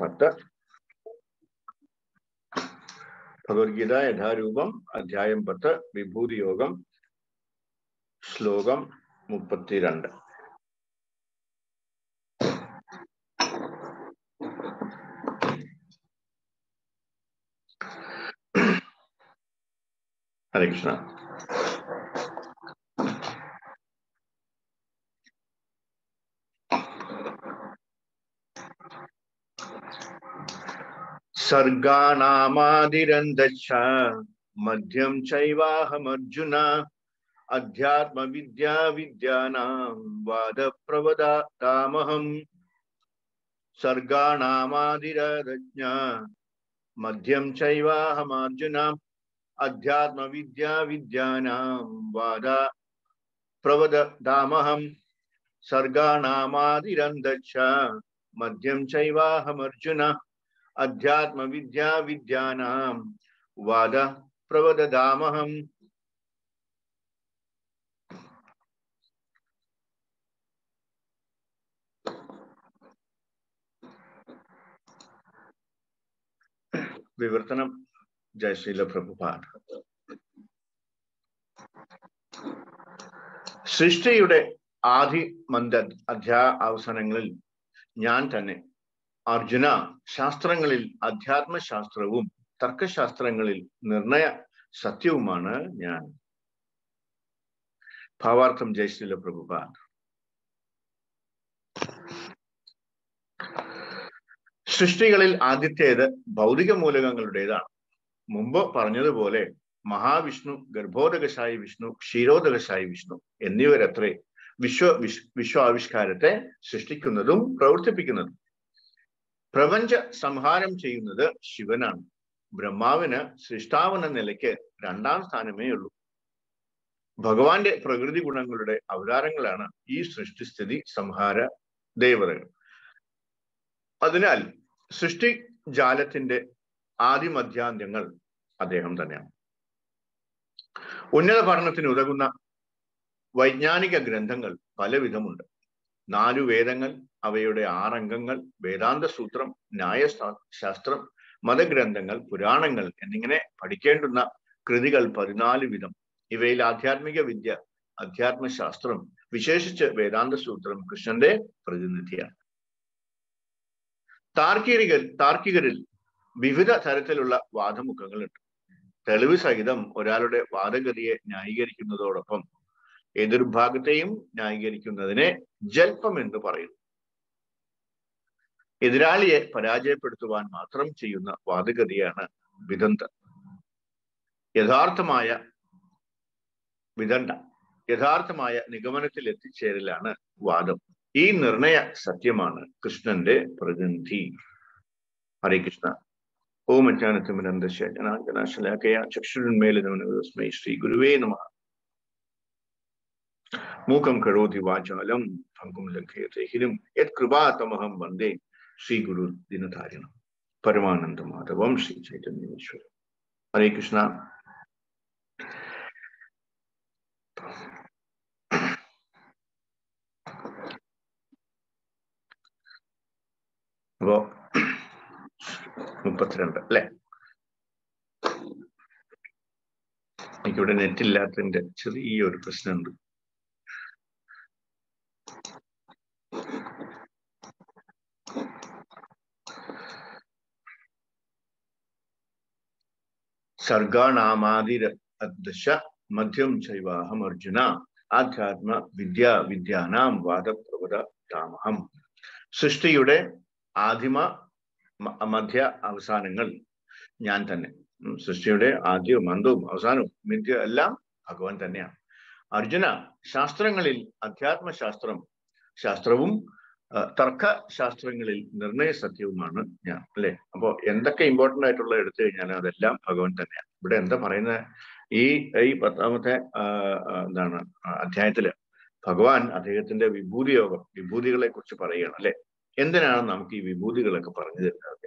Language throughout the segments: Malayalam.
പത്ത് ഭഗവത്ഗീത യഥാരൂപം അധ്യായം പത്ത് വിഭൂതി യോഗം ശ്ലോകം മുപ്പത്തിരണ്ട് ഹരേ കൃഷ്ണ സർഗാണാമാതിരന്തച്ഛ മധ്യം ചൈവാഹമർജുന അധ്യാത്മവിദ്യാ വിദ്യാനാം വാദപ്രവദാമഹം സർഗാണാമാതിരജ്ഞ മധ്യം ചൈവാഹമർജുന അധ്യാത്മവിദ്യാ വിദ്യാനാം വാദ പ്രവദാമഹം സർഗാണാമാതിരന്തച്ഛ മധ്യം ചൈവാഹമർജുന അധ്യാത്മവിദ്യാ വിദ്യാനാം വാദ പ്രവദാമഹം വിവർത്തനം ജയശ്രീല പ്രഭുപാഠ സൃഷ്ടിയുടെ ആദി മന്ദ അധ്യാ അവസാനങ്ങളിൽ ഞാൻ തന്നെ അർജുന ശാസ്ത്രങ്ങളിൽ അധ്യാത്മശാസ്ത്രവും തർക്കശാസ്ത്രങ്ങളിൽ നിർണയ സത്യവുമാണ് ഞാൻ ഭാവാർത്ഥം ജയശ്രീല പ്രഭുപാദ് സൃഷ്ടികളിൽ ആദ്യത്തേത് ഭൗതിക മൂലകങ്ങളുടേതാണ് മുമ്പ് പറഞ്ഞതുപോലെ മഹാവിഷ്ണു ഗർഭോദകശായി വിഷ്ണു ക്ഷീരോദകശായി വിഷ്ണു എന്നിവരത്രേ വിശ്വ വിശ് വിശ്വാവിഷ്കാരത്തെ സൃഷ്ടിക്കുന്നതും പ്രവർത്തിപ്പിക്കുന്നതും പ്രപഞ്ച സംഹാരം ചെയ്യുന്നത് ശിവനാണ് ബ്രഹ്മാവിന് സൃഷ്ടാവെന്ന നിലയ്ക്ക് രണ്ടാം സ്ഥാനമേ ഉള്ളൂ ഭഗവാന്റെ പ്രകൃതി ഗുണങ്ങളുടെ അവതാരങ്ങളാണ് ഈ സൃഷ്ടിസ്ഥിതി സംഹാര ദേവതകൾ അതിനാൽ സൃഷ്ടി ജാലത്തിന്റെ ആദിമധ്യാന്ത്യങ്ങൾ അദ്ദേഹം തന്നെയാണ് ഉന്നത പഠനത്തിന് ഉതകുന്ന വൈജ്ഞാനിക ഗ്രന്ഥങ്ങൾ പലവിധമുണ്ട് നാലു വേദങ്ങൾ അവയുടെ ആറംഗങ്ങൾ വേദാന്ത സൂത്രം ന്യായ ശാസ്ത്രം മതഗ്രന്ഥങ്ങൾ പുരാണങ്ങൾ എന്നിങ്ങനെ പഠിക്കേണ്ടുന്ന കൃതികൾ പതിനാല് വിധം ഇവയിൽ ആധ്യാത്മിക വിദ്യ അധ്യാത്മശാസ്ത്രം വിശേഷിച്ച് വേദാന്ത സൂത്രം കൃഷ്ണന്റെ പ്രതിനിധിയാണ് താർക്കികൾ താർക്കികരിൽ വിവിധ തരത്തിലുള്ള വാദമുഖങ്ങളുണ്ട് തെളിവ് സഹിതം ഒരാളുടെ വാദഗതിയെ ന്യായീകരിക്കുന്നതോടൊപ്പം എതിർഭാഗത്തെയും ന്യായീകരിക്കുന്നതിനെ ജൽപ്പം എന്ന് പറയുന്നു എതിരാളിയെ പരാജയപ്പെടുത്തുവാൻ മാത്രം ചെയ്യുന്ന വാദഗതിയാണ് വിദന്ത യഥാർത്ഥമായ വിദണ്ഡ യഥാർത്ഥമായ നിഗമനത്തിൽ എത്തിച്ചേരലാണ് വാദം ഈ നിർണയ സത്യമാണ് കൃഷ്ണന്റെ പ്രതിനിധി ഹരേ കൃഷ്ണ ഓം അജ്ഞാനത്തിമിരന്തശ ജനാഞ്ജനാശലാക്കയ ചക്ഷുരന്മേലിനസ്മൈ ശ്രീ ഗുരുവേ നമ മൂകം കരോതി വാചാലം ഭംഗും ലംഘയത്തെ ഹിരും യത് കൃപാതമഹം വന്ദേ ശ്രീ ഗുരു ദിനധാരണം പരമാനന്ദ മാധവം ശ്രീ ചൈതന്യേശ്വരം ഹരേ കൃഷ്ണ അപ്പോ മുപ്പത്തിരണ്ട് അല്ലെ എനിക്കിവിടെ നെറ്റ് ഇല്ലാത്തതിന്റെ ചെറിയൊരു പ്രശ്നമുണ്ട് സർഗാണാമാതിര ദശ മധ്യം ചൈവാഹം അർജുന ആധ്യാത്മ വിദ്യാ വിദ്യാനാം വാദപ്രവത രാമഹം സൃഷ്ടിയുടെ ആദിമ മധ്യ അവസാനങ്ങൾ ഞാൻ തന്നെ സൃഷ്ടിയുടെ ആദ്യവും അന്തവും അവസാനവും മിഥ്യ എല്ലാം ഭഗവാൻ തന്നെയാണ് അർജുന ശാസ്ത്രങ്ങളിൽ അധ്യാത്മശാസ്ത്രം ശാസ്ത്രവും തർക്ക ശാസ്ത്രങ്ങളിൽ നിർണയ സത്യവുമാണ് ഞാൻ അല്ലെ അപ്പോ എന്തൊക്കെ ഇമ്പോർട്ടന്റ് ആയിട്ടുള്ള എടുത്തു കഴിഞ്ഞാൽ അതെല്ലാം ഭഗവാൻ തന്നെയാണ് ഇവിടെ എന്താ പറയുന്നത് ഈ ഈ പത്താമത്തെ എന്താണ് അധ്യായത്തില് ഭഗവാൻ അദ്ദേഹത്തിന്റെ വിഭൂതി യോഗം വിഭൂതികളെ കുറിച്ച് പറയുകയാണ് അല്ലെ എന്തിനാണ് നമുക്ക് ഈ വിഭൂതികളൊക്കെ പറഞ്ഞു തരുന്നത്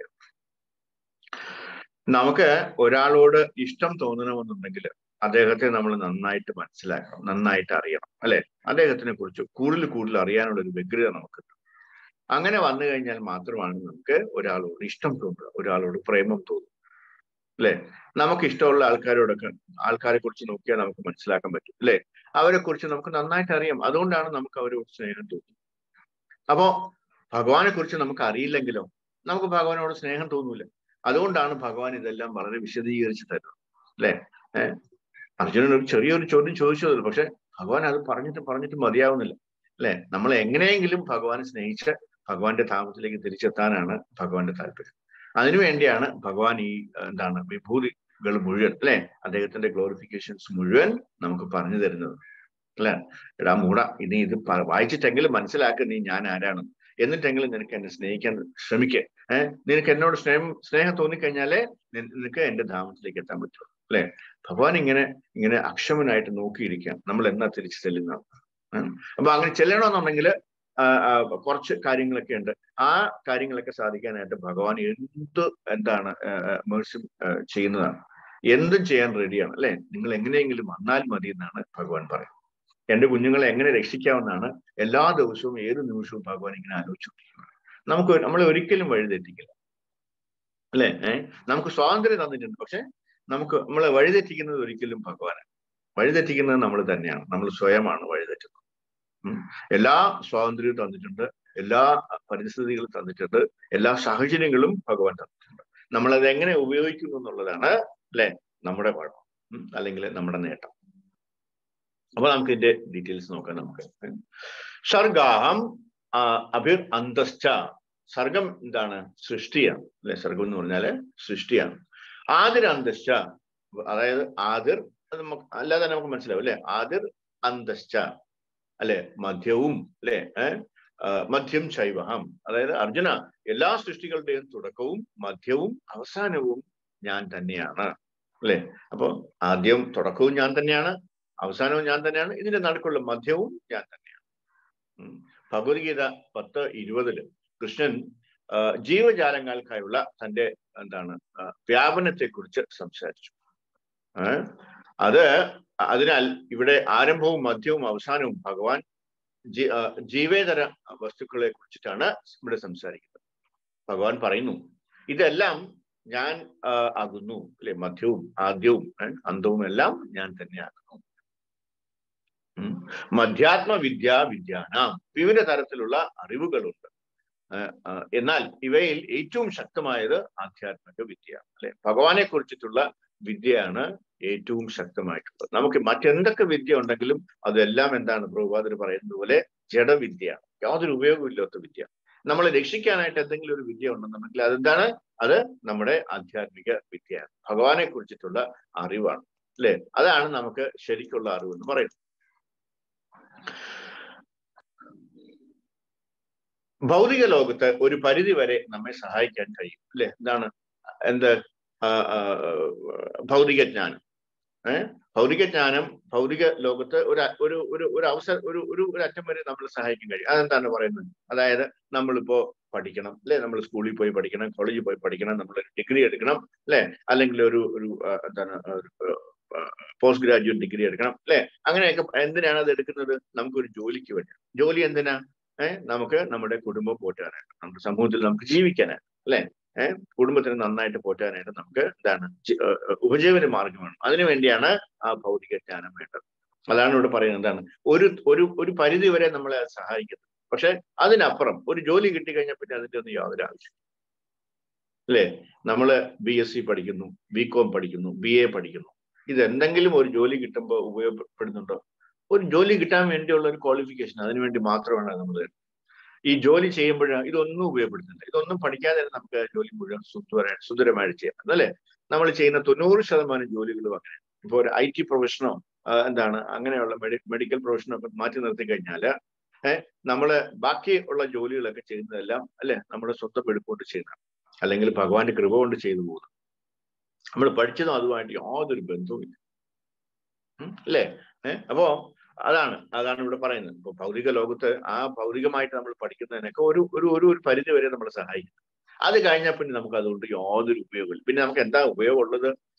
നമുക്ക് ഒരാളോട് ഇഷ്ടം തോന്നണമെന്നുണ്ടെങ്കിൽ അദ്ദേഹത്തെ നമ്മൾ നന്നായിട്ട് മനസ്സിലാക്കണം നന്നായിട്ട് അറിയണം അല്ലെ അദ്ദേഹത്തിനെ കുറിച്ച് കൂടുതൽ കൂടുതൽ അറിയാനുള്ള ഒരു വ്യഗ്രത നമുക്കുണ്ട് അങ്ങനെ വന്നു കഴിഞ്ഞാൽ മാത്രമാണ് നമുക്ക് ഒരാളോട് ഇഷ്ടം തോന്നുക ഒരാളോട് പ്രേമം തോന്നുക അല്ലെ നമുക്ക് ഇഷ്ടമുള്ള ആൾക്കാരോടൊക്കെ ആൾക്കാരെ കുറിച്ച് നോക്കിയാൽ നമുക്ക് മനസ്സിലാക്കാൻ പറ്റും അല്ലെ അവരെ കുറിച്ച് നമുക്ക് നന്നായിട്ട് അറിയാം അതുകൊണ്ടാണ് നമുക്ക് അവരോട് സ്നേഹം തോന്നുന്നത് അപ്പോ ഭഗവാനെ കുറിച്ച് നമുക്ക് അറിയില്ലെങ്കിലോ നമുക്ക് ഭഗവാനോട് സ്നേഹം തോന്നൂല അതുകൊണ്ടാണ് ഭഗവാൻ ഇതെല്ലാം വളരെ വിശദീകരിച്ച് തരുന്നത് അല്ലെ ഏഹ് അർജുനൻ ഒരു ചെറിയൊരു ചോദ്യം ചോദിച്ചതല്ലോ പക്ഷെ ഭഗവാൻ അത് പറഞ്ഞിട്ട് പറഞ്ഞിട്ട് മതിയാവുന്നില്ല അല്ലെ നമ്മൾ എങ്ങനെയെങ്കിലും ഭഗവാനെ സ്നേഹിച്ച് ഭഗവാന്റെ താമസത്തിലേക്ക് തിരിച്ചെത്താനാണ് ഭഗവാന്റെ താല്പര്യം അതിനുവേണ്ടിയാണ് ഭഗവാൻ ഈ എന്താണ് വിഭൂതികൾ മുഴുവൻ അല്ലെ അദ്ദേഹത്തിന്റെ ഗ്ലോറിഫിക്കേഷൻസ് മുഴുവൻ നമുക്ക് പറഞ്ഞു തരുന്നത് അല്ലെ എടാ മൂട ഇനി ഇത് വായിച്ചിട്ടെങ്കിലും മനസ്സിലാക്കുക നീ ഞാൻ ആരാണ് എന്നിട്ടെങ്കിലും നിനക്ക് എന്നെ സ്നേഹിക്കാൻ ശ്രമിക്കുക ഏഹ് നിനക്ക് എന്നോട് സ്നേഹം സ്നേഹം തോന്നിക്കഴിഞ്ഞാലേ നിനക്ക് എന്റെ ധാമത്തിലേക്ക് എത്താൻ പറ്റും അല്ലെ ഭഗവാൻ ഇങ്ങനെ ഇങ്ങനെ അക്ഷമനായിട്ട് നോക്കിയിരിക്കാം നമ്മൾ എന്നാ തിരിച്ചു ചെല്ലുന്ന അപ്പൊ അങ്ങനെ ചെല്ലണമെന്നുണ്ടെങ്കിൽ കുറച്ച് കാര്യങ്ങളൊക്കെ ഉണ്ട് ആ കാര്യങ്ങളൊക്കെ സാധിക്കാനായിട്ട് ഭഗവാൻ എന്ത് എന്താണ് മേഴ്സി ചെയ്യുന്നതാണ് എന്തും ചെയ്യാൻ റെഡിയാണ് അല്ലെ നിങ്ങൾ എങ്ങനെയെങ്കിലും വന്നാൽ മതി എന്നാണ് ഭഗവാൻ പറയുന്നത് എന്റെ കുഞ്ഞുങ്ങളെ എങ്ങനെ രക്ഷിക്കാമെന്നാണ് എല്ലാ ദിവസവും ഏത് നിമിഷവും ഭഗവാൻ ഇങ്ങനെ ആലോചിച്ചുകൊണ്ടിരിക്കുന്നത് നമുക്ക് നമ്മളെ ഒരിക്കലും വഴിതെറ്റിക്കില്ല അല്ലെ ഏഹ് നമുക്ക് സ്വാതന്ത്ര്യം തന്നിട്ടുണ്ട് പക്ഷെ നമുക്ക് നമ്മളെ വഴിതെറ്റിക്കുന്നത് ഒരിക്കലും ഭഗവാനാണ് വഴിതെറ്റിക്കുന്നത് നമ്മൾ തന്നെയാണ് നമ്മൾ സ്വയമാണ് വഴിതെറ്റുന്നത് എല്ലാ സ്വാതന്ത്ര്യവും തന്നിട്ടുണ്ട് എല്ലാ പരിസ്ഥിതികളും തന്നിട്ടുണ്ട് എല്ലാ സാഹചര്യങ്ങളും ഭഗവാൻ തന്നിട്ടുണ്ട് നമ്മളത് എങ്ങനെ ഉപയോഗിക്കുന്നു എന്നുള്ളതാണ് അല്ലെ നമ്മുടെ പാഠം അല്ലെങ്കിൽ നമ്മുടെ നേട്ടം അപ്പൊ നമുക്ക് ഇതിന്റെ ഡീറ്റെയിൽസ് നോക്കാം നമുക്ക് സർഗാഹം അഭിർ അന്തശ്ച സർഗം എന്താണ് സൃഷ്ടിയാണ് അല്ലെ സർഗം എന്ന് പറഞ്ഞാല് സൃഷ്ടിയാണ് ആദിർ അന്തശ്ച അതായത് ആദിർ അത് നമുക്ക് അല്ലാതെ നമുക്ക് മനസ്സിലാവും അല്ലെ ആദിർ അന്തശ്ച അല്ലെ മധ്യവും അല്ലെ മധ്യം ശൈവഹം അതായത് അർജുന എല്ലാ സൃഷ്ടികളുടെയും തുടക്കവും മധ്യവും അവസാനവും ഞാൻ തന്നെയാണ് അല്ലെ അപ്പൊ ആദ്യം തുടക്കവും ഞാൻ തന്നെയാണ് അവസാനവും ഞാൻ തന്നെയാണ് ഇതിന്റെ നടുക്കുള്ള മധ്യവും ഞാൻ തന്നെയാണ് ഭഗവത്ഗീത പത്ത് ഇരുപതില് കൃഷ്ണൻ ജീവജാലങ്ങൾക്കായുള്ള തന്റെ എന്താണ് വ്യാപനത്തെക്കുറിച്ച് സംസാരിച്ചു അത് അതിനാൽ ഇവിടെ ആരംഭവും മധ്യവും അവസാനവും ഭഗവാൻ ജീവേതര വസ്തുക്കളെ കുറിച്ചിട്ടാണ് ഇവിടെ സംസാരിക്കുന്നത് ഭഗവാൻ പറയുന്നു ഇതെല്ലാം ഞാൻ ആകുന്നു അല്ലെ മധ്യവും ആദ്യവും അന്തവും എല്ലാം ഞാൻ തന്നെയാകുന്നു മധ്യാത്മ വിദ്യ വിദ്യാനാം വിവിധ തരത്തിലുള്ള അറിവുകളുണ്ട് എന്നാൽ ഇവയിൽ ഏറ്റവും ശക്തമായത് ആധ്യാത്മിക വിദ്യ അല്ലെ ഭഗവാനെ കുറിച്ചിട്ടുള്ള വിദ്യയാണ് ഏറ്റവും ശക്തമായിട്ടുള്ളത് നമുക്ക് മറ്റെന്തൊക്കെ വിദ്യ ഉണ്ടെങ്കിലും അതെല്ലാം എന്താണ് പ്രഭുപാദർ പറയുന്നത് പോലെ ജഡവിദ്യയാണ് യാതൊരു ഉപയോഗമില്ലാത്ത വിദ്യ നമ്മളെ രക്ഷിക്കാനായിട്ട് എന്തെങ്കിലും ഒരു വിദ്യ ഉണ്ടെന്നുണ്ടെങ്കിൽ അതെന്താണ് അത് നമ്മുടെ ആധ്യാത്മിക വിദ്യയാണ് ഭഗവാനെ കുറിച്ചിട്ടുള്ള അറിവാണ് അല്ലെ അതാണ് നമുക്ക് ശരിക്കുള്ള അറിവ് എന്ന് പറയുന്നത് ഭൗതിക ലോകത്ത് ഒരു പരിധി വരെ നമ്മെ സഹായിക്കാൻ കഴിയും അല്ലെ എന്താണ് എന്ത് ഭൗതിക ജ്ഞാനം ഏഹ് ഭൗതിക ജ്ഞാനം ഭൗതിക ലോകത്ത് ഒരു ഒരു ഒരു ഒരു അവസരം ഒരു ഒരു ഒരു അറ്റം വരെ നമ്മളെ സഹായിക്കാൻ കഴിയും അതെന്താണ് പറയുന്നത് അതായത് നമ്മളിപ്പോ പഠിക്കണം അല്ലെ നമ്മൾ സ്കൂളിൽ പോയി പഠിക്കണം കോളേജിൽ പോയി പഠിക്കണം നമ്മൾ ഡിഗ്രി എടുക്കണം അല്ലെ അല്ലെങ്കിൽ ഒരു ഒരു എന്താണ് പോസ്റ്റ് ഗ്രാജുവേറ്റ് ഡിഗ്രി എടുക്കണം അല്ലെ അങ്ങനെയൊക്കെ എന്തിനാണ് അത് എടുക്കുന്നത് നമുക്കൊരു ജോലിക്ക് വേണ്ടി ജോലി എന്തിനാ ഏഹ് നമുക്ക് നമ്മുടെ കുടുംബം പോറ്റാനായിട്ട് നമ്മുടെ സമൂഹത്തിൽ നമുക്ക് ജീവിക്കാനായിട്ട് അല്ലെ ഏഹ് കുടുംബത്തിന് നന്നായിട്ട് പോറ്റാനായിട്ട് നമുക്ക് എന്താണ് ഉപജീവന മാർഗമാണ് അതിനു വേണ്ടിയാണ് ആ ഭൗതിക ജ്ഞാനം വേണ്ടത് അതാണ് ഇവിടെ പറയുന്നത് എന്താണ് ഒരു ഒരു ഒരു പരിധി വരെ നമ്മളെ സഹായിക്കുന്നത് പക്ഷെ അതിനപ്പുറം ഒരു ജോലി കിട്ടിക്കഴിഞ്ഞാൽ പിന്നെ അതിന്റെ ഒന്നും യാതൊരു ആവശ്യം അല്ലേ നമ്മള് ബി എസ് സി പഠിക്കുന്നു ബി കോം പഠിക്കുന്നു ബി എ പഠിക്കുന്നു ഇത് എന്തെങ്കിലും ഒരു ജോലി കിട്ടുമ്പോൾ ഉപയോഗപ്പെടുന്നുണ്ടോ ഒരു ജോലി കിട്ടാൻ വേണ്ടിയുള്ള ഒരു ക്വാളിഫിക്കേഷൻ അതിനു വേണ്ടി മാത്രമാണ് നമ്മൾ ഈ ജോലി ചെയ്യുമ്പോൾ ഇതൊന്നും ഉപയോഗപ്പെടുത്തുന്നില്ല ഇതൊന്നും പഠിക്കാതെ നമുക്ക് ജോലി മുഴുവൻ സുന്ദര സുന്ദരമായിട്ട് ചെയ്യാം അല്ലേ നമ്മൾ ചെയ്യുന്ന തൊണ്ണൂറ് ശതമാനം ജോലികളും അങ്ങനെ ഇപ്പോൾ ഒരു ഐ ടി പ്രൊഫഷനോ എന്താണ് അങ്ങനെയുള്ള മെഡി മെഡിക്കൽ പ്രൊഫഷനോ ഒക്കെ മാറ്റി നിർത്തി കഴിഞ്ഞാൽ ഏഹ് നമ്മള് ബാക്കി ഉള്ള ജോലികളൊക്കെ ചെയ്യുന്നതെല്ലാം അല്ലെ നമ്മുടെ സ്വന്തം എടുക്കൊണ്ട് ചെയ്യുന്ന അല്ലെങ്കിൽ ഭഗവാന്റെ കൃപ കൊണ്ട് ചെയ്തു പോകുന്നു നമ്മൾ പഠിച്ചതും അതുമായിട്ട് യാതൊരു ബന്ധവുമില്ല അല്ലേ ഏഹ് അപ്പോ അതാണ് അതാണ് ഇവിടെ പറയുന്നത് ഇപ്പൊ ഭൗതിക ലോകത്ത് ആ ഭൗതികമായിട്ട് നമ്മൾ പഠിക്കുന്നതിനൊക്കെ ഒരു ഒരു ഒരു ഒരു പരിധി വരെ നമ്മളെ സഹായിക്കും അത് കഴിഞ്ഞാൽ പിന്നെ നമുക്ക് അതുകൊണ്ട് യാതൊരു ഉപയോഗമില്ല പിന്നെ നമുക്ക് എന്താ ഉപയോഗമുള്ളത്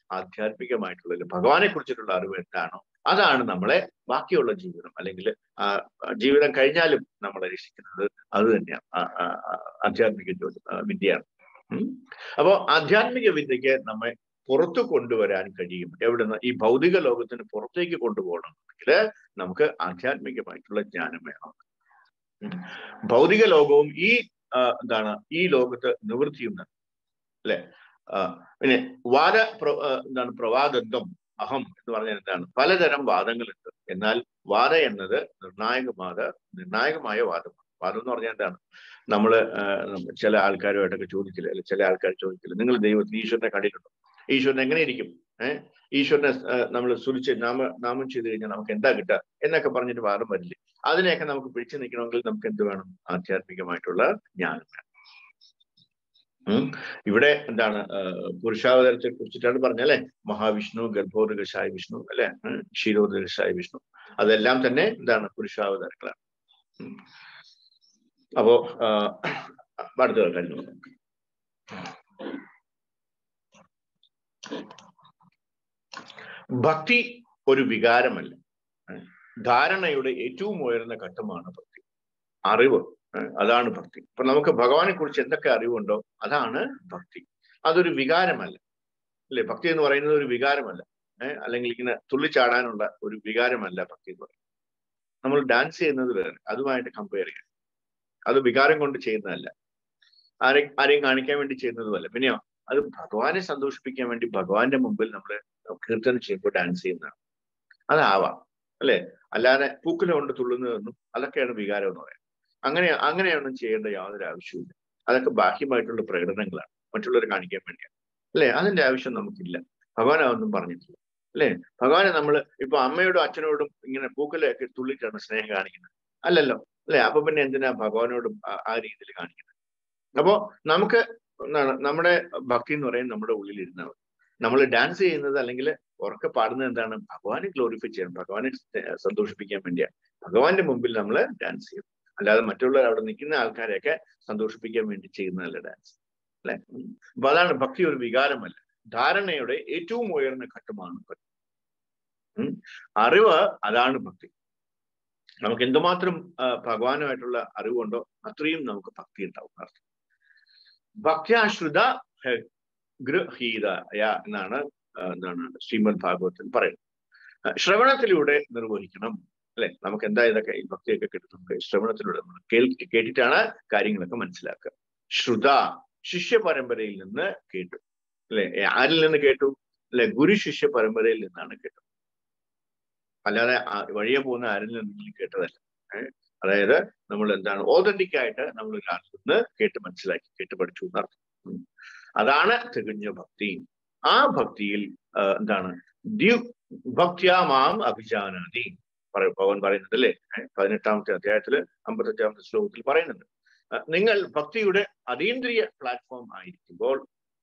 ആധ്യാത്മികമായിട്ടുള്ള അല്ലെങ്കിൽ ഭഗവാനെ കുറിച്ചിട്ടുള്ള അറിവ് എന്താണോ അതാണ് നമ്മളെ ബാക്കിയുള്ള ജീവിതം അല്ലെങ്കിൽ ആ ജീവിതം കഴിഞ്ഞാലും നമ്മളെ രക്ഷിക്കുന്നത് അത് തന്നെയാണ് ആ- ആ- ആ ആധ്യാത്മിക ജ്യോതി ആ വിദ്യയാണ് ഉം. അപ്പോ ആധ്യാത്മിക വിദ്യക്ക് നമ്മെ പുറത്തു കൊണ്ടുവരാൻ കഴിയും എവിടുന്ന് ഈ ഭൗതിക ലോകത്തിന് പുറത്തേക്ക് കൊണ്ടുപോകണമെങ്കിൽ നമുക്ക് ആധ്യാത്മികമായിട്ടുള്ള ജ്ഞാനം വേണം ഉം. ഭൗതിക ലോകവും ഈ ആ, എന്താണ് ഈ ലോകത്ത് നിവൃത്തിയുണ്ട് അല്ലെ ആ, പിന്നെ വാദ പ്ര- ആ, എന്താണ് പ്രവാദന്തം അഹം എന്ന് പറഞ്ഞാൽ എന്താണ് പലതരം വാദങ്ങളുണ്ട് എന്നാൽ വാദ എന്നത് നിർണായകമാത നിർണായകമായ വാദമാണ് വാദം എന്ന് പറഞ്ഞാൽ എന്താണ് നമ്മള് ആ, ചില ആൾക്കാരുമായിട്ടൊക്കെ ചോദിക്കില്ല അല്ലെ ചില ആൾക്കാർ ചോദിക്കില്ല നിങ്ങൾ ദൈവത്തിന് ഈശ്വരനെ കണ്ടിട്ടുണ്ടോ ഈശ്വരൻ എങ്ങനെ ഇരിക്കും ഏഹ് ഈശ്വരനെ നമ്മൾ സുരിച്ച് നാമ നാമം ചെയ്ത് കഴിഞ്ഞാൽ നമുക്ക് എന്താ കിട്ടുക എന്നൊക്കെ പറഞ്ഞിട്ട് വാദം വരില്ലേ അതിനെയൊക്കെ നമുക്ക് പിടിച്ചു നിൽക്കണമെങ്കിൽ നമുക്ക് എന്ത് വേണം ആധ്യാത്മികമായിട്ടുള്ള ജ്ഞാനം വേണം ഉം. ഇവിടെ എന്താണ് ആ, പുരുഷാവതാരത്തെ കുറിച്ചിട്ടാണ് പറഞ്ഞല്ലേ മഹാവിഷ്ണു ഗർഭോദകശായ വിഷ്ണു അല്ലെ ഉം. ക്ഷീരോദകശായ വിഷ്ണു അതെല്ലാം തന്നെ എന്താണ് പുരുഷാവതാരങ്ങളാണ് ഉം. അപ്പോ ആ, അടുത്ത കഴിഞ്ഞു നമുക്ക് ഭക്തി ഒരു വികാരമല്ല ഏഹ് ധാരണയുടെ ഏറ്റവും ഉയർന്ന ഘട്ടമാണ് ഭക്തി അറിവ് ഏഹ് അതാണ് ഭക്തി ഇപ്പൊ നമുക്ക് ഭഗവാനെ കുറിച്ച് എന്തൊക്കെ അറിവുണ്ടോ അതാണ് ഭക്തി അതൊരു വികാരമല്ല അല്ലെ ഭക്തി എന്ന് പറയുന്നത് ഒരു വികാരമല്ല ഏഹ് അല്ലെങ്കിൽ ഇങ്ങനെ തുള്ളിച്ചാടാനുള്ള ഒരു വികാരമല്ല ഭക്തി എന്ന് പറയുന്നത് നമ്മൾ ഡാൻസ് ചെയ്യുന്നത് വേറെ അതുമായിട്ട് കമ്പയർ ചെയ്യാം അത് വികാരം കൊണ്ട് ചെയ്യുന്നതല്ല ആരെ ആരെയും കാണിക്കാൻ വേണ്ടി ചെയ്യുന്നതുമല്ല പിന്നെയോ അത് ഭഗവാനെ സന്തോഷിപ്പിക്കാൻ വേണ്ടി ഭഗവാന്റെ മുമ്പിൽ നമ്മൾ കീർത്തനം ചെയ്യുമ്പോൾ ഡാൻസ് ചെയ്യുന്നതാണ് അതാവാം അല്ലെ അല്ലാതെ പൂക്കല കൊണ്ട് തുള്ളുന്നതെന്നും അതൊക്കെയാണ് വികാരം എന്ന് പറയുന്നത് അങ്ങനെ അങ്ങനെയൊന്നും ചെയ്യേണ്ട യാതൊരു ആവശ്യമില്ല അതൊക്കെ ബാഹ്യമായിട്ടുള്ള പ്രകടനങ്ങളാണ് മറ്റുള്ളവരെ കാണിക്കാൻ വേണ്ടിയാണ് അല്ലെ അതിന്റെ ആവശ്യം നമുക്കില്ല ഭഗവാൻ അതൊന്നും പറഞ്ഞിട്ടില്ല അല്ലെ ഭഗവാനെ നമ്മൾ ഇപ്പൊ അമ്മയോടും അച്ഛനോടും ഇങ്ങനെ പൂക്കലൊക്കെ തുള്ളിട്ടാണ് സ്നേഹം കാണിക്കുന്നത് അല്ലല്ലോ അല്ലെ അപ്പൊ പിന്നെ എന്തിനാ ഭഗവാനോടും ആ- ആ രീതിയിൽ കാണിക്കുന്നത് അപ്പോ നമുക്ക് എന്താണ് നമ്മുടെ ഭക്തി എന്ന് പറയുന്നത് നമ്മുടെ ഉള്ളിലിരുന്നവർ നമ്മൾ ഡാൻസ് ചെയ്യുന്നത് അല്ലെങ്കിൽ ഉറക്കെ പാടുന്നത് എന്താണ് ഭഗവാനെ ഗ്ലോറിഫൈ ചെയ്യണം ഭഗവാനെ സ്നേ- സന്തോഷിപ്പിക്കാൻ വേണ്ടിയാണ് ഭഗവാന്റെ മുമ്പിൽ നമ്മൾ ഡാൻസ് ചെയ്യും അല്ലാതെ മറ്റുള്ളവർ അവിടെ നിൽക്കുന്ന ആൾക്കാരെയൊക്കെ സന്തോഷിപ്പിക്കാൻ വേണ്ടി ചെയ്യുന്നതല്ല ഡാൻസ് അല്ലെ അപ്പൊ അതാണ് ഭക്തി ഒരു വികാരമല്ല ധാരണയുടെ ഏറ്റവും ഉയർന്ന ഘട്ടമാണ് ഭക്തി ഉം. അറിവ് അതാണ് ഭക്തി നമുക്ക് എന്തുമാത്രം ആ, ഭഗവാനുമായിട്ടുള്ള അറിവുണ്ടോ അത്രയും നമുക്ക് ഭക്തി ഉണ്ടാവും അർത്ഥം ഭക്യാശ്രിത ഹ- ഗൃഹീതയ എന്നാണ് ആ, എന്താണ് ശ്രീമദ് ഭാഗവത്തിൽ പറയുന്നത് ആ, ശ്രവണത്തിലൂടെ നിർവഹിക്കണം അല്ലെ നമുക്ക് എന്താ ഇതൊക്കെ ഈ ഭക്തിയൊക്കെ കിട്ടുന്നത് ശ്രവണത്തിലൂടെ നമ്മൾ കേൾക്കി കേട്ടിട്ടാണ് കാര്യങ്ങളൊക്കെ മനസ്സിലാക്കുക ശ്രുത ശിഷ്യ പരമ്പരയിൽ നിന്ന് കേട്ടു അല്ലെ ആരിൽ നിന്ന് കേട്ടു അല്ലെ ഗുരു ശിഷ്യ പരമ്പരയിൽ നിന്നാണ് കേട്ടത് അല്ലാതെ ആ- വഴിയെ പോകുന്ന ആരിൽ നിന്നെങ്കിലും കേട്ടതല്ല ഏഹ് അതായത് നമ്മൾ എന്താണ് ഓതന്റിക് ആയിട്ട് നമ്മൾ ഒരാളിൽ നിന്ന് കേട്ട് മനസ്സിലാക്കി കേട്ട് പഠിച്ചു എന്നർത്ഥം ഉം. അതാണ് തികഞ്ഞ ഭക്തി ആ ഭക്തിയിൽ ആ, എന്താണ് ദ്യു ഭക്തിയാമാം അഭിജാനാതി പറ- പവൻ പറയുന്നുണ്ട് അല്ലേ ഏഹ് പതിനെട്ടാമത്തെ അധ്യായത്തില് അമ്പത്തഞ്ചാമത്തെ ശ്ലോകത്തിൽ പറയുന്നുണ്ട് ആ, നിങ്ങൾ ഭക്തിയുടെ അതീന്ദ്രിയ പ്ലാറ്റ്ഫോം ആയിരിക്കുമ്പോൾ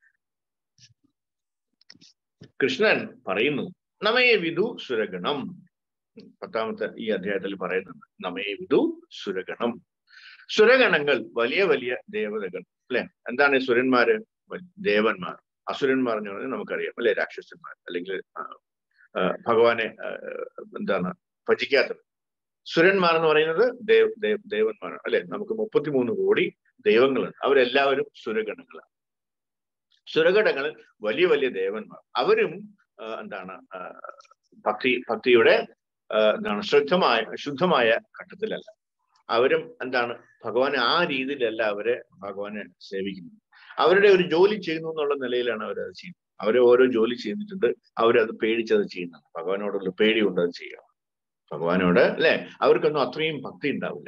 കൃഷ്ണൻ പറയുന്നു നമേ വിധു സുരഗണം പത്താമത്തെ ഈ അധ്യായത്തിൽ പറയുന്നുണ്ട് നമേ വിധു സുരഗണം സുരഗണങ്ങൾ വലിയ വലിയ ദേവതകൾ അല്ലെ എന്താണ് ഈ സുരന്മാര് വ- ദേവന്മാർ അസുരന്മാർ എന്ന് പറഞ്ഞാൽ നമുക്കറിയാം അല്ലെ രാക്ഷസന്മാർ അല്ലെങ്കിൽ ആ, ആ, ഭഗവാനെ ആ, എന്താണ് ഭജിക്കാത്തത് സുരന്മാർ എന്ന് പറയുന്നത് ദേവ് ദേവ് ദേവന്മാരാണ് അല്ലെ നമുക്ക് മുപ്പത്തിമൂന്ന് കോടി ദൈവങ്ങളുണ്ട് അവരെല്ലാവരും സുരഗണങ്ങളാണ് സുരഗണങ്ങൾ വലിയ വലിയ ദേവന്മാർ അവരും ആ, എന്താണ് ആ, ഭക്തി ഭക്തിയുടെ ആ, എന്താണ് ശ്രദ്ധമായ ശുദ്ധമായ ഘട്ടത്തിലല്ല അവരും എന്താണ് ഭഗവാനെ ആ രീതിയിലല്ല അവരെ ഭഗവാനെ സേവിക്കുന്നത് അവരുടെ ഒരു ജോലി ചെയ്യുന്നു എന്നുള്ള നിലയിലാണ് അവരത് ചെയ്യുന്നത് അവരെ ഓരോ ജോലി ചെയ്തിട്ടുണ്ട് അവരത് പേടിച്ചത് ചെയ്യുന്നത് ഭഗവാനോടുള്ള പേടി കൊണ്ട് അത് ചെയ്യുക ഭഗവാനോട് അല്ലെ അവർക്കൊന്നും അത്രയും ഭക്തി ഉണ്ടാവില്ല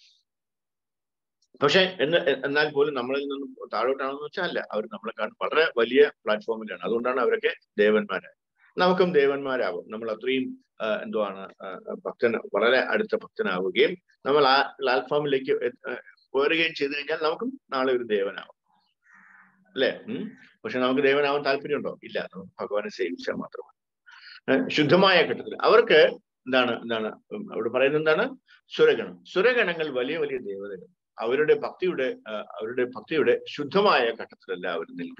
പക്ഷെ എന്ന് എന്നാൽ പോലും നമ്മളിൽ നിന്നും താഴോട്ടാണെന്ന് വെച്ചാൽ അല്ല അവർ നമ്മളെക്കാളും വളരെ വലിയ പ്ലാറ്റ്ഫോമിലാണ് അതുകൊണ്ടാണ് അവരൊക്കെ ദേവന്മാരായത് നമുക്കും ദേവന്മാരാകും നമ്മൾ അത്രയും ആ, എന്തുവാണ് ആ, ഭക്തൻ വളരെ അടുത്ത ഭക്തനാവുകയും നമ്മൾ ആ പ്ലാറ്റ്ഫോമിലേക്ക് കയറുകയും ചെയ്തു കഴിഞ്ഞാൽ നമുക്കും നാളെ ഒരു ദേവനാവും അല്ലെ ഉം പക്ഷെ നമുക്ക് ദേവനാവാൻ താല്പര്യമുണ്ടോ ഇല്ല നമുക്ക് ഭഗവാനെ സേവിച്ചാൽ മാത്രമാണ് ഏഹ് ശുദ്ധമായ ഘട്ടത്തിൽ അവർക്ക് എന്താണ് എന്താണ് ഉം അവിടെ പറയുന്നത് എന്താണ് സുരഗണം സുരഗണങ്ങൾ വലിയ വലിയ ദേവതകൾ അവരുടെ ഭക്തിയുടെ ആ, അവരുടെ ഭക്തിയുടെ ശുദ്ധമായ ഘട്ടത്തിലല്ല അവർ നിൽക്കുന്നത്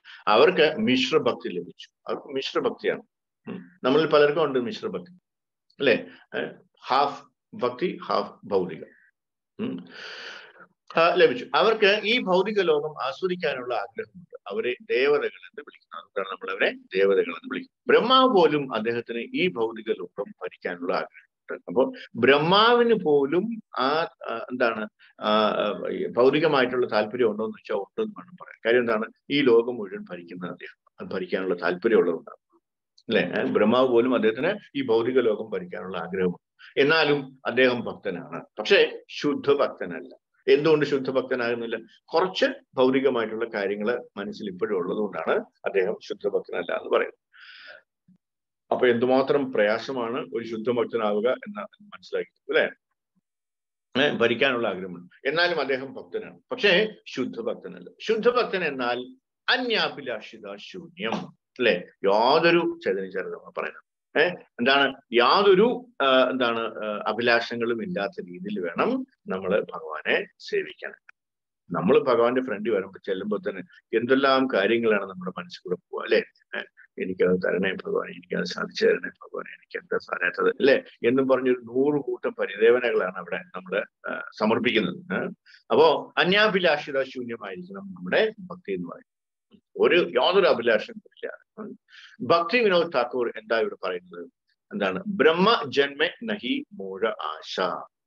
അവർക്ക് മിശ്രഭക്തി ലഭിച്ചു അവർക്ക് മിശ്രഭക്തിയാണ് ഉം. നമ്മളിൽ പലർക്കും ഉണ്ട് മിശ്രഭക്തി അല്ലെ ഹാഫ് ഭക്തി ഹാഫ് ഭൗതിക ഉം. ആ, ലഭിച്ചു അവർക്ക് ഈ ഭൗതിക ലോകം ആസ്വദിക്കാനുള്ള ആഗ്രഹമുണ്ട് അവരെ ദേവതകൾ എന്ന് വിളിക്കുന്നു അതുകൊണ്ടാണ് നമ്മൾ അവരെ ദേവതകൾ എന്ന് വിളിക്കുന്നത് ബ്രഹ്മാവ് പോലും അദ്ദേഹത്തിന് ഈ ഭൗതിക ലോകം ഭരിക്കാനുള്ള ആഗ്രഹമുണ്ട് അപ്പൊ ബ്രഹ്മാവിന് പോലും ആ ആ, എന്താണ് ആ, ആ, ഈ ഭൗതികമായിട്ടുള്ള താല്പര്യം ഉണ്ടോ എന്ന് വെച്ചാൽ ഉണ്ടെന്ന് വേണം പറയാം കാര്യം എന്താണ് ഈ ലോകം മുഴുവൻ ഭരിക്കുന്നത് അദ്ദേഹം അത് ഭരിക്കാനുള്ള താല്പര്യമുള്ളതുകൊണ്ടാണ് അല്ലെ ഏഹ് ബ്രഹ്മാവ് പോലും അദ്ദേഹത്തിന് ഈ ഭൗതിക ലോകം ഭരിക്കാനുള്ള ആഗ്രഹമുണ്ട് എന്നാലും അദ്ദേഹം ഭക്തനാണ് പക്ഷേ ശുദ്ധ ഭക്തനല്ല എന്തുകൊണ്ട് ശുദ്ധ ഭക്തനാകുന്നില്ല കുറച്ച് ഭൗതികമായിട്ടുള്ള കാര്യങ്ങൾ മനസ്സിൽ ഇപ്പോഴും ഉള്ളതുകൊണ്ടാണ് അദ്ദേഹം ശുദ്ധ ഭക്തനല്ല എന്ന് പറയുന്നത് അപ്പൊ എന്തുമാത്രം പ്രയാസമാണ് ഒരു ശുദ്ധഭക്തനാവുക എന്ന് മനസ്സിലാക്കി അല്ലെ ഏഹ് ഭരിക്കാനുള്ള ആഗ്രഹമുണ്ട് എന്നാലും അദ്ദേഹം ഭക്തനാണ് പക്ഷേ ശുദ്ധഭക്തനല്ല ശുദ്ധഭക്തൻ എന്നാൽ അന്യാഭിലാഷിത ശൂന്യം അല്ലെ യാതൊരു ചൈതന്യചരിതമാണ് പറയുന്നത് ഏഹ് എന്താണ് യാതൊരു ആ, എന്താണ് ആ, അഭിലാഷങ്ങളും ഇല്ലാത്ത രീതിയിൽ വേണം നമ്മൾ ഭഗവാനെ സേവിക്കാൻ നമ്മൾ ഭഗവാന്റെ ഫ്രണ്ട് വരുമ്പോൾ ചെല്ലുമ്പോൾ തന്നെ എന്തെല്ലാം കാര്യങ്ങളാണ് നമ്മുടെ മനസ്സിൽ കൂടെ പോവുക അല്ലെ ഏഹ് എനിക്കത് തരണേ ഭഗവാൻ എനിക്കത് സാധിച്ചു തരണേ ഭഗവാൻ എനിക്ക് എന്താ സാധിച്ചത് അല്ലെ എന്നും പറഞ്ഞൊരു നൂറ് കൂട്ടം പരിദേവനകളാണ് അവിടെ നമ്മൾ സമർപ്പിക്കുന്നത് ഏഹ് അപ്പോ അന്യാഭിലാഷിത ശൂന്യമായിരിക്കണം നമ്മുടെ ഭക്തി എന്ന് പറയുന്നത് ഒരു യാതൊരു അഭിലാഷവും ഇല്ല ഉം. ഭക്തി വിനോദ് ഠാക്കൂർ എന്താ ഇവിടെ പറയുന്നത് എന്താണ് ബ്രഹ്മ ജന്മ നഹി മൂഴ ആശ